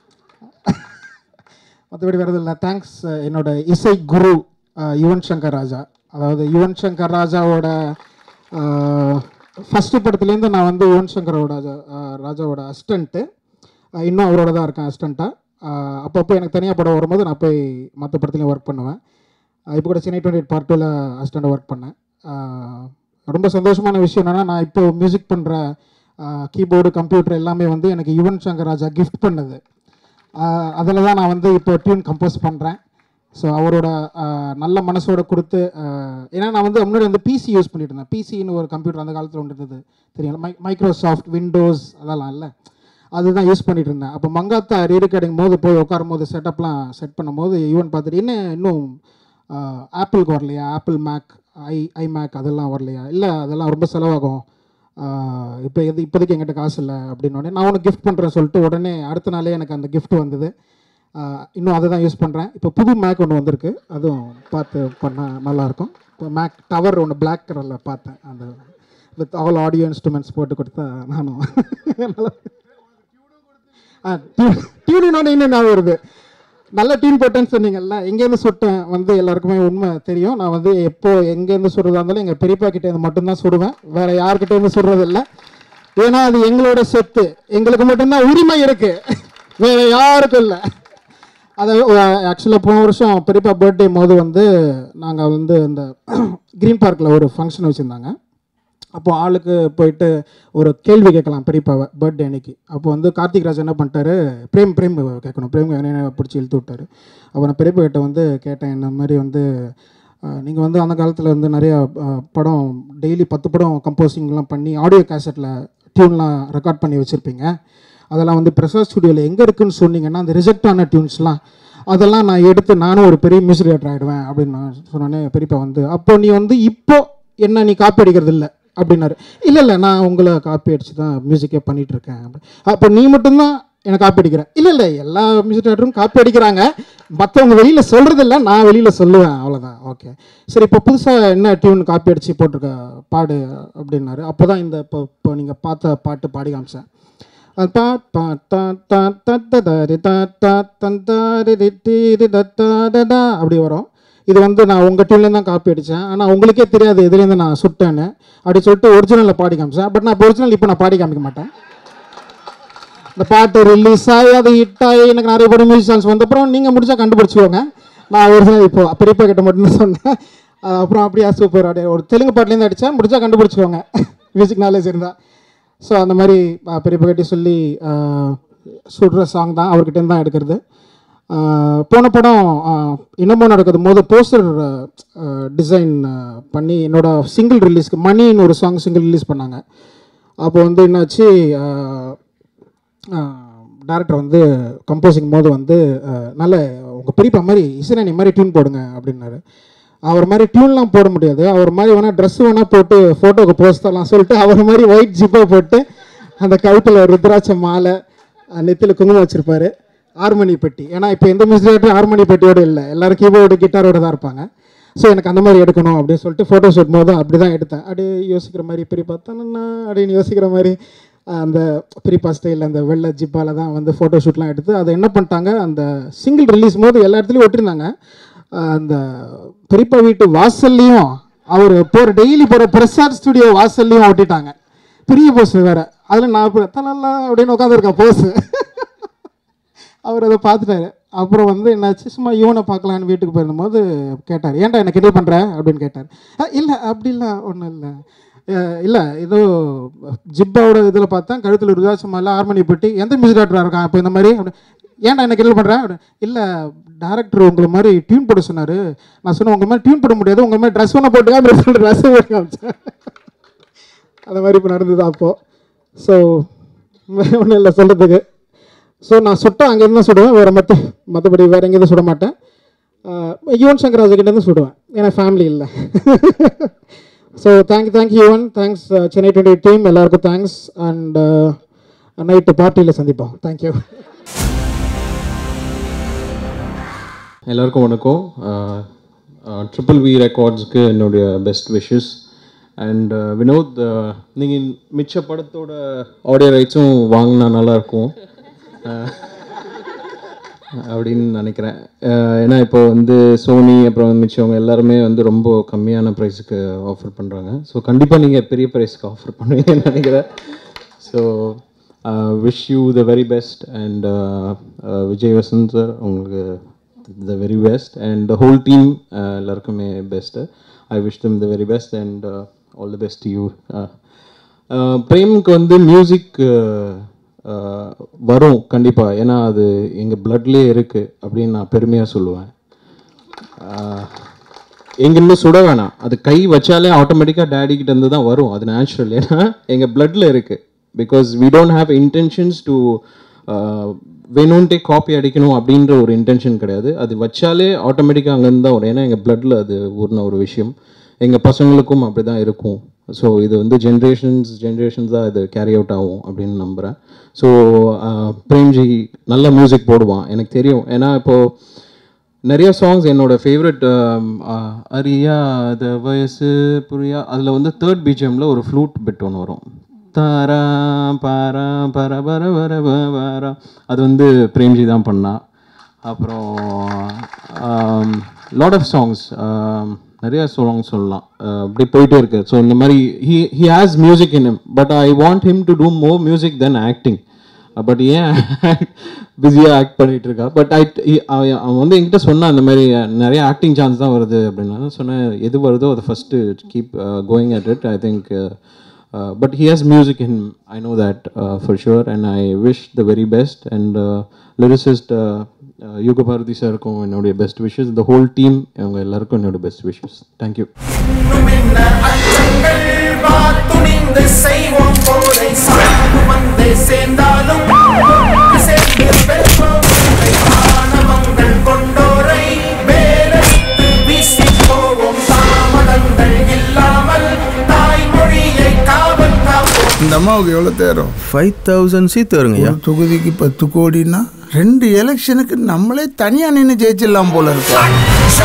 மற்றபடி வேறு இல்லை தேங்க்ஸ் என்னோட இசை குரு அஹ், யுவன் சங்கர் ராஜா அதாவது யுவன் சங்கர் ராஜாவோட ஃபஸ்ட்டு படத்துலேருந்து நான் வந்து யுவன் சங்கர் ராஜா அஹ், ராஜாவோட அசிஸ்டண்ட்டு இன்னும் அவரோட தான் இருக்கேன் அசிஸ்டண்ட்டாக அப்பப்போ எனக்கு தனியாக படம் வரும்போது நான் போய் மற்ற படத்துலையும் ஒர்க் பண்ணுவேன் இப்போ கூட சென்னை டுவெண்ட்டி எயிட் பார்ட் டூவில் அசிஸ்டண்ட்டாக ஒர்க் பண்ணேன் அஹ், ரொம்ப சந்தோஷமான விஷயம் என்னென்னா நான் இப்போ மியூசிக் பண்ணுற கீபோர்டு கம்ப்யூட்டர் எல்லாமே வந்து எனக்கு யுவன் சங்கர் ராஜா கிஃப்ட் பண்ணது அதில் தான் நான் வந்து இப்போ டியூன் கம்போஸ் பண்ணுறேன் ஸோ அவரோட ஆஹ், நல்ல மனசோட கொடுத்து ஆஹ், ஏன்னா நான் வந்து முன்னாடி வந்து பிசி யூஸ் பண்ணிட்டு இருந்தேன் பிசின்னு ஒரு கம்ப்யூட்டர் அந்த காலத்தில் ஒன்று இருந்தது தெரியும் மை மைக்ரோசாஃப்ட் விண்டோஸ் அதெல்லாம் இல்லை அதுதான் யூஸ் பண்ணிட்டு இருந்தேன் அப்போ மங்காத்தா ரீரெக்கார்டிங் போது போய் உட்காரும் போது செட்டப்லாம் செட் பண்ணும்போது ஈவன் பார்த்துட்டு என்ன இன்னும் ஆப்பிளுக்கு வரலையா Apple Mac I iMac அதெல்லாம் வரலையா இல்லை அதெல்லாம் ரொம்ப செலவாகும் இப்போ எது இப்போதைக்கு என்கிட்ட காசு இல்லை அப்படின்னு உடனே நான் உனக்கு கிஃப்ட் பண்ணுறேன் சொல்லிட்டு உடனே அடுத்த நாளே எனக்கு அந்த gift வந்தது ஆஹ் இன்னும் அதை தான் யூஸ் பண்ணுறேன் இப்போ புது மேக் ஒன்று வந்திருக்கு அதுவும் பார்த்து பண்ணால் நல்லாயிருக்கும் இப்போ மேக் டவர் ஒன்று பிளாக் கலரில் பார்த்தேன் அந்த வித் ஆல் ஆடியோ இன்ஸ்ட்ருமெண்ட்ஸ் போட்டு கொடுத்தா நானும் ஆ டியூன் இன்னும் நான் வருது நல்ல டியூன் போட்டேன்னு சொன்னீங்கல்ல எங்கேருந்து சுட்டேன் வந்து எல்லாருக்குமே உண்மை தெரியும் நான் வந்து எப்போ எங்கேருந்து சுடுறதா இருந்தாலும் எங்கள் பெரியப்பா கிட்ட இருந்து மட்டும்தான் சுடுவேன் வேற யார்கிட்ட இருந்து சுடுறது இல்லை ஏன்னா அது எங்களோட சொத்து எங்களுக்கு மட்டும்தான் உரிமை இருக்கு வேற யாருக்கும் இல்லை அதை ஆக்சுவலாக போன வருஷம் பெரியப்பா பர்த்டே போது வந்து நாங்கள் வந்து இந்த க்ரீன் பார்க்கில் ஒரு ஃபங்க்ஷன் வச்சுருந்தாங்க அப்போ ஆளுக்கு போயிட்டு ஒரு கேள்வி கேட்கலாம் பெரியப்பாவை பர்த்டே அன்னைக்கு அப்போ வந்து கார்த்திக் ராஜ் என்ன பண்ணிட்டாரு பிரேம் பிரேம் கேட்கணும் பிரேம் என்ன பிடிச்சி இழுத்து விட்டாரு அப்போ நான் பெரியப்பா கிட்ட வந்து கேட்டேன் இந்த மாதிரி வந்து நீங்கள் வந்து அந்த காலத்தில் வந்து நிறையா அஹ், படம் டெய்லி பத்து படம் கம்போசிங்லாம் பண்ணி ஆடியோ கேசட்டில் டியூன்லாம் ரெக்கார்ட் பண்ணி வச்சுருப்பீங்க அதெல்லாம் வந்து பிரசாத் ஸ்டுடியோவில் எங்கே இருக்குன்னு சொன்னீங்கன்னா அந்த ரிஜெக்ட் ஆன டியூன்ஸ்லாம் அதெல்லாம் நான் எடுத்து நானும் ஒரு பெரிய மியூசிக் டேரக்டர் ஆகிடுவேன் அப்படின்னு நான் சொன்னோன்னே பெரியப்பா வந்து அப்போ நீ வந்து இப்போ என்ன நீ காப்பி அடிக்கிறது இல்லை அப்படின்னாரு இல்லை இல்லை நான் உங்களை காப்பி அடித்து தான் மியூசிக்கே பண்ணிட்டு இருக்கேன் அப்படி அப்போ நீ மட்டும்தான் எனக்கு காப்பி அடிக்கிறேன் இல்லை இல்லை எல்லா மியூசிக் டேரக்டரும் காப்பி அடிக்கிறாங்க மற்றவங்க வெளியில் சொல்கிறது இல்லை நான் வெளியில் சொல்லுவேன் அவ்வளோதான் ஓகே சரி இப்போ புதுசாக என்ன டியூன் காப்பி அடித்து போட்டிருக்க பாடு அப்படின்னாரு அப்போ தான் இந்த இப்போ இப்போ நீங்கள் பார்த்த பாட்டு பாடி காமிச்சேன் அது பா பா தா தா தா தா தா ரி தா தா தன் தா ரி ரி டி ரி ட தா ட டா அப்படி வரும் இது வந்து நான் உங்கள் டியூன்லேருந்து தான் காப்பி அடித்தேன் ஆனால் உங்களுக்கே தெரியாது எதுலேருந்து நான் சுட்டேன்னு அப்படி சொல்லிட்டு ஒரிஜினலில் பாடி காமிச்சேன் பட் நான் இப்போ ஒரிஜினல் இப்போ நான் பாடி காமிக்க மாட்டேன் இந்த பாட்டு ரிலீஸ் ஆகி அது ஹிட் ஆகி எனக்கு நிறைய படம் மியூசிக் வந்தப்புறம் நீங்கள் முடிச்சா கண்டுபிடிச்சிக்கோங்க நான் ஒரிஜினல் இப்போ பெரியப்பா கிட்ட மட்டும் சொன்னேன் அஹ் அப்புறம் அப்படியே சூப்பர் அப்படியே ஒரு தெலுங்கு பாட்டுலேருந்து அடித்தேன் முடிச்சா கண்டுபிடிச்சிக்கோங்க மியூசிக் நாலேஜ் இருந்தால் ஸோ அந்த மாதிரி அஹ், பெரியப்பா கிட்டே சொல்லி அஹ், சுடுற சாங் தான் அவர்கிட்ட தான் எடுக்கிறது அஹ், போன படம் அஹ், இன்னமும் நடக்குது போது போஸ்டர் டிசைன் பண்ணி என்னோட சிங்கிள் ரிலீஸ்க்கு மணின்னு ஒரு சாங் சிங்கிள் ரிலீஸ் பண்ணாங்க அப்போ வந்து என்னாச்சு டேரக்டர் வந்து கம்போசிங் போது வந்து அஹ், நல்ல உங்கள் பெரியப்பா மாதிரி இசைனி மாதிரி டியூன் போடுங்க அப்படின்னாரு அவர் மாதிரி டியூன்லாம் போட முடியாது அவர் மாதிரி வேணால் ட்ரெஸ் வேணால் போட்டு ஃபோட்டோக்கு போஸ்ட் தரலாம் சொல்லிட்டு அவர் மாதிரி ஒயிட் ஜிப்பாக போட்டு அந்த கழுத்தில் ருத்ராட்ச மாலை நெத்தியில் குங்குமம் வச்சுருப்பாரு ஹார்மோனி பெட்டி ஏன்னா இப்போ எந்த மியூசிக் ஹார்மோனி பெட்டியோடு இல்லை எல்லாரும் கீபோர்டு கிட்டாரோட தான் இருப்பாங்க ஸோ எனக்கு அந்த மாதிரி எடுக்கணும் அப்படின்னு சொல்லிட்டு ஃபோட்டோ ஷூட் போது அப்படி தான் எடுத்தேன் அப்படியே யோசிக்கிற மாதிரி பெரியப்பா தானண்ணா அப்படின்னு யோசிக்கிற மாதிரி அந்த பெரியப்பா ஸ்டைலில் அந்த வெள்ளை ஜிப்பால தான் வந்து ஃபோட்டோ ஷூட்லாம் எடுத்து அதை என்ன பண்ணிட்டாங்க அந்த சிங்கிள் ரிலீஸ் போது எல்லா இடத்துலையும் ஒட்டிருந்தாங்க அந்த பெரியப்பா வீட்டு வாசல்லையும் அவர் போகிற டெய்லி போகிற பிரசாத் ஸ்டுடியோ வாசல்லையும் ஓட்டிட்டாங்க பெரிய போஸ் வேறு அதில் நான் இப்போ தலல்லா அப்படின்னு உட்காந்துருக்கேன் போஸ் அவர் அதை பார்த்துட்டாரு அப்புறம் வந்து என்னாச்சு சும்மா இவனை பார்க்கலான்னு வீட்டுக்கு போயிருந்தபோது கேட்டார் ஏன்டா என்ன கிண்டல் பண்ணுற அப்படின்னு கேட்டார் இல்லை அப்படி இல்லை ஒன்றும் இல்லை இல்லை ஏதோ ஜிப்பாவோட இதில் பார்த்தா கழுத்தில் ருதாசமா இல்லை ஹார்மோனி பெட்டி எந்த மியூசிக் டேரக்டராக இருக்கான் இப்போ இந்த மாதிரி அப்படி ஏன்டா என்ன கிண்டல் பண்ணுறேன் இல்லை டேரக்டர் உங்களை மாதிரி டியூன் போட சொன்னார் நான் சொன்னேன் உங்கள் மாதிரி டியூன் போட முடியாது உங்கள் மாதிரி ட்ரெஸ் ஒன்று போட்டுக்கா அப்படி சொல்லி ட்ரெஸ் போட்டு காமிச்சேன் அந்த மாதிரி இப்போ நடந்தது அப்போது ஸோ ஒன்றும் இல்லை சொல்கிறதுக்கு ஸோ நான் சுட்டா அங்கேருந்து தான் சுடுவேன் வேறு மற்ற மற்றபடி வேறு எங்கேயும் சுட மாட்டேன் ஆஹ் யுவன் சங்கர் ராஜகிட்டேருந்து சுடுவேன் ஏன்னா ஃபேமிலி இல்லை so thank you thank you Yuvan thanks Chennai twenty team எல்லாருக்கும் தேங்க்ஸ் அண்ட் நைட்டு பார்ட்டியில் சந்திப்போம் தேங்க்யூ எல்லாருக்கும் வணக்கம் ட்ரிபிள் வி ரெக்கார்ட்ஸ்க்கு என்னுடைய பெஸ்ட் விஷஸ் அண்ட் வினோத் நீங்கள் மிச்ச படத்தோட ஆடியோ ரைட்ஸும் வாங்கினா நல்லாயிருக்கும் அப்படின்னு நினைக்கிறேன் அஹ் ஏன்னா இப்போ வந்து சோனி அப்புறம் மிச்சவங்க எல்லாருமே வந்து ரொம்ப கம்மியான ப்ரைஸுக்கு ஆஃபர் பண்ணுறாங்க ஸோ கண்டிப்பாக நீங்கள் பெரிய ப்ரைஸ்க்கு ஆஃபர் பண்ணுவீங்கன்னு நினைக்கிறேன் so wish you the very best and Vijay Vasanth sir உங்களுக்கு the very best and the whole team எல்லாருக்குமே best I wish them the very best and all the best you பிரேமுக்கு வந்து மியூசிக் வரும் கண்டிப்பாக ஏன்னா அது எங்கள் பிளட்லேயே இருக்குது அப்படின்னு நான் பெருமையாக சொல்லுவேன் எங்கேருந்து சுட வேணாம் அது கை வச்சாலே ஆட்டோமேட்டிக்காக டேடி கிட்ட இருந்து தான் வரும் அது நேச்சுரல் ஏன்னா எங்கள் பிளட்டில் இருக்குது because we don't have intentions to வேணும்ன்ட்டே காப்பி அடிக்கணும் அப்படின்ற ஒரு இன்டென்ஷன் கிடையாது அது வச்சாலே ஆட்டோமேட்டிக்காக அங்கேருந்து தான் வரும் ஏன்னா எங்கள் பிளட்டில் அது ஊர்ன ஒரு விஷயம் எங்கள் பசங்களுக்கும் அப்படி தான் இருக்கும் ஸோ இது வந்து ஜென்ரேஷன்ஸ் ஜென்ரேஷன்ஸ் தான் இது கேரி அவுட் ஆகும் அப்படின்னு நம்புகிறேன் ஸோ பிரேம்ஜி நல்ல மியூசிக் போடுவான் எனக்கு தெரியும் ஏன்னா இப்போது நிறைய சாங்ஸ் என்னோட ஃபேவரட் அறியாத வயசு புரியா அதில் வந்து தேர்ட் பிஜிஎம்ல ஒரு ஃப்ளூட் பிட் ஒன்று வரும் தாரா பாரா பர பர பர ப- பாரா அது வந்து பிரேம்ஜி தான் பண்ணா அப்புறம் லாட் ஆஃப் சாங்ஸ் நிறைய சாங்ஸ் சொல்லலாம் அஹ் அப்படி போயிட்டே இருக்கு ஸோ இந்த மாதிரி he he has music in but I want him to do more music then acting but ஏன் பிஸியாக ஆக்ட் பண்ணிட்டு இருக்கா பட் ஐ அவன் வந்து என்கிட்ட சொன்னான் இந்த மாதிரி நிறைய ஆக்டிங் சான்ஸ் தான் வருது அப்படின்னா நான் சொன்னேன் எது வருதோ அதை first keep going at it I think but he has music in I know that for sure and I wish the very best and lyricist Yuga Bharathi சாருக்கும் என்னுடைய பெஸ்ட் விஷஸ் இந்த ஹோல் டீம் அவங்க எல்லாருக்கும் என்னோட பெஸ்ட் விஷஸ் தேங்க்யூ துணிந்து செய்வோம் போரை சார்ந்து வந்து சேர்ந்தாலும் சேர்ந்து பெற்றோம் ஆணவங்கள் கொண்டோரை வேலைத்து வீசி போவோம் தாமதங்கள் இல்லாமல் தாய்மொழியை காவல் காப்போம் இந்த அம்மாவுக்கு எவ்வளோ தேரும் ஃபைவ் தௌசண்ட் சீட் வருங்க ஒரு தொகுதிக்கு பத்து கோடின்னா ரெண்டு எலெக்ஷனுக்கு நம்மளே தனியா நின்று ஜெயிச்சிடலாம் போல இருக்கோம்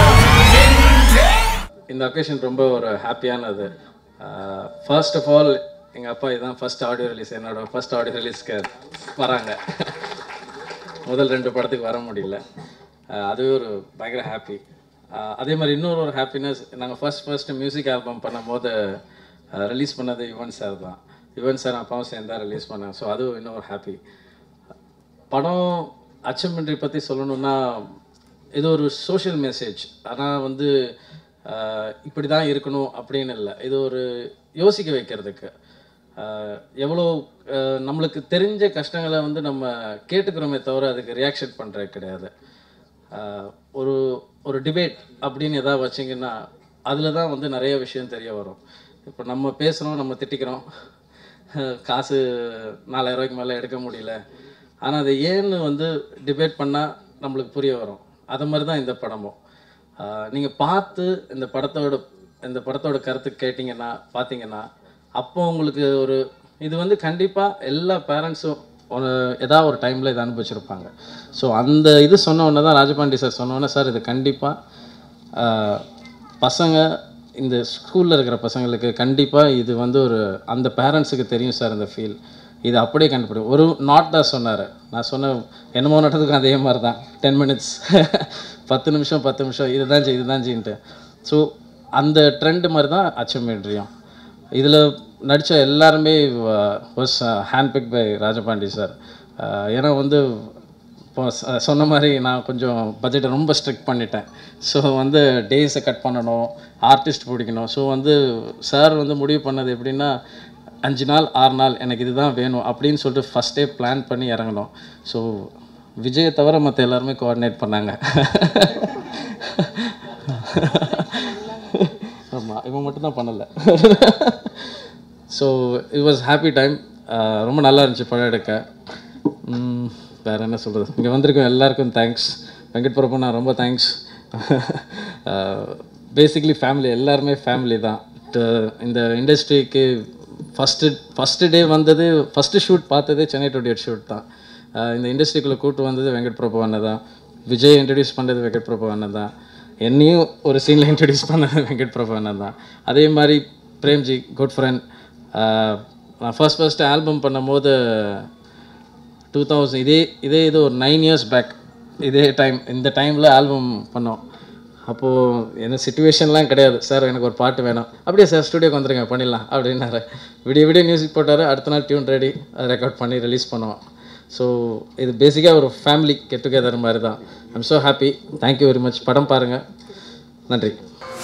இந்த அக்கேஷன் ரொம்ப ஒரு ஹாப்பியானது ஃபர்ஸ்ட் ஆஃப் ஆல் எங்கள் அப்பா இதுதான் ஃபர்ஸ்ட் ஆடியோ ரிலீஸ் என்னோட ஃபர்ஸ்ட் ஆடியோ ரிலீஸ்க்கு வராங்க முதல் ரெண்டு படத்துக்கு வர முடியல அஹ் அதுவே ஒரு பயங்கர ஹாப்பி அதே மாதிரி இன்னொரு ஒரு ஹாப்பினஸ் நாங்கள் ஃபர்ஸ்ட் ஃபர்ஸ்ட் மியூசிக் ஆல்பம் பண்ணும்போது ரிலீஸ் பண்ணது யுவன் சார் தான் யுவன் சார் அப்பாவும் சேர்ந்தா ரிலீஸ் பண்ணேன் ஸோ அதுவும் இன்னும் ஒரு ஹாப்பி படம் அச்சமின்றி பற்றி சொல்லணும்னா இது ஒரு சோஷியல் மெசேஜ் ஆனால் வந்து ஆஹ், இப்படி தான் இருக்கணும் அப்படின்னு இல்லை இது ஒரு யோசிக்க வைக்கிறதுக்கு ஆஹ், எவ்வளோ ஆஹ், நம்மளுக்கு தெரிஞ்ச கஷ்டங்களை வந்து நம்ம கேட்டுக்கிறோமே தவிர அதுக்கு ரியாக்ஷன் பண்ணுறது கிடையாது ஆஹ், ஒரு ஒரு டிபேட் அப்படின்னு எதாவது வச்சிங்கன்னா அதில் தான் வந்து நிறைய விஷயம் தெரிய வரும் இப்போ நம்ம பேசுகிறோம் நம்ம திட்டிக்கிறோம் காசு நாலாயிரம் ரூபாய்க்கு மேலே எடுக்க முடியல ஆனால் அதை ஏன்னு வந்து டிபேட் பண்ணால் நம்மளுக்கு புரிய வரும் அது மாதிரி தான் இந்த படமும் நீங்கள் பார்த்து இந்த படத்தோட இந்த படத்தோட கருத்து கேட்டிங்கன்னா பார்த்தீங்கன்னா அப்போ உங்களுக்கு ஒரு இது வந்து கண்டிப்பாக எல்லா பேரண்ட்ஸும் ஒரு ஏதாவது ஒரு டைமில் இதை அனுபவிச்சிருப்பாங்க ஸோ அந்த இது சொன்ன உடனே தான் ராஜபாண்டி சார் சொன்ன உடனே சார் இது கண்டிப்பாக பசங்க இந்த ஸ்கூலில் இருக்கிற பசங்களுக்கு கண்டிப்பாக இது வந்து ஒரு அந்த பேரண்ட்ஸுக்கு தெரியும் சார் இந்த ஃபீல் இது அப்படியே கண்டுபிடிக்கும் ஒரு நாட் தான் சொன்னார் நான் சொன்ன என்னமோ நடந்ததுக்கும் அதே மாதிரி தான் டென் மினிட்ஸ் பத்து நிமிஷம் பத்து நிமிஷம் இதுதான் செய் இதுதான் செய்யின்ட்டு ஸோ அந்த ட்ரெண்ட் மாதிரி தான் அச்சமேட்ரியும் இதில் நடித்த எல்லாருமே was handpicked by Rajapandi sir ஏன்னா வந்து இப்போ ச- சொன்ன மாதிரி நான் கொஞ்சம் பட்ஜெட்டை ரொம்ப ஸ்ட்ரிக்ட் பண்ணிட்டேன் ஸோ வந்து டேஸை கட் பண்ணணும் ஆர்டிஸ்ட் பிடிக்கணும் ஸோ வந்து சார் வந்து முடிவு பண்ணது எப்படின்னா அஞ்சு நாள் ஆறு நாள் எனக்கு இதுதான் வேணும் அப்படின்னு சொல்லிட்டு ஃபஸ்ட்டே பிளான் பண்ணி இறங்கணும் ஸோ விஜயை தவிர மற்ற எல்லாருமே கோஆர்டினேட் பண்ணாங்க ஆமாம் இவன் மட்டும் தான் பண்ணலை so it was happy time ரொம்ப நல்லா இருந்துச்சு படம் எடுக்க உம், வேற என்ன சொல்கிறது இங்கே வந்திருக்க எல்லாருக்கும் தேங்க்ஸ் வெங்கட் பிரபு நான் ரொம்ப தேங்க்ஸ் பேசிக்லி ஃபேமிலி எல்லாருமே ஃபேமிலி தான் த- இந்த இண்டஸ்ட்ரிக்கு ஃபஸ்ட்டு ஃபஸ்ட்டு டே வந்தது ஃபஸ்ட்டு ஷூட் பார்த்ததே சென்னை டுவெண்ட்டி எயிட் ஷூட் தான் அஹ் இந்த இண்டஸ்ட்ரிக்குள்ளே கூட்டு வந்தது வெங்கட் பிரபு அண்ணன் தான் விஜய் இன்ட்ரடியூஸ் பண்ணது வெங்கட் பிரபு அண்ணன் தான் என்னையும் ஒரு சீனில் இன்ட்ரடியூஸ் பண்ணது வெங்கட் பிரபு அண்ணன் தான் அதே மாதிரி பிரேம்ஜி குட் ஃப்ரெண்ட் நான் ஃபர்ஸ்ட் ஃபர்ஸ்ட் ஆல்பம் பண்ணும்போது டூ தௌசண்ட் இதே இதே இது ஒரு நைன் இயர்ஸ் பேக் இதே டைம் இந்த டைமில் ஆல்பம் பண்ணோம் அப்போது என்ன சுச்சுவேஷன்லாம் கிடையாது சார் எனக்கு ஒரு பாட்டு வேணும் அப்படியே சார் ஸ்டுடியோக்கு வந்துருங்க பண்ணிடலாம் அப்படின்னாரு விடிய விடிய மியூசிக் போட்டார் அடுத்த நாள் டியூன் ரெடி அதை ரெக்கார்ட் பண்ணி ரிலீஸ் பண்ணுவோம் ஸோ இது பேசிக்காக ஒரு ஃபேமிலி கெட் டுகெதர் மாதிரி தான் I'm so happy thank you very much படம் பாருங்கள் நன்றி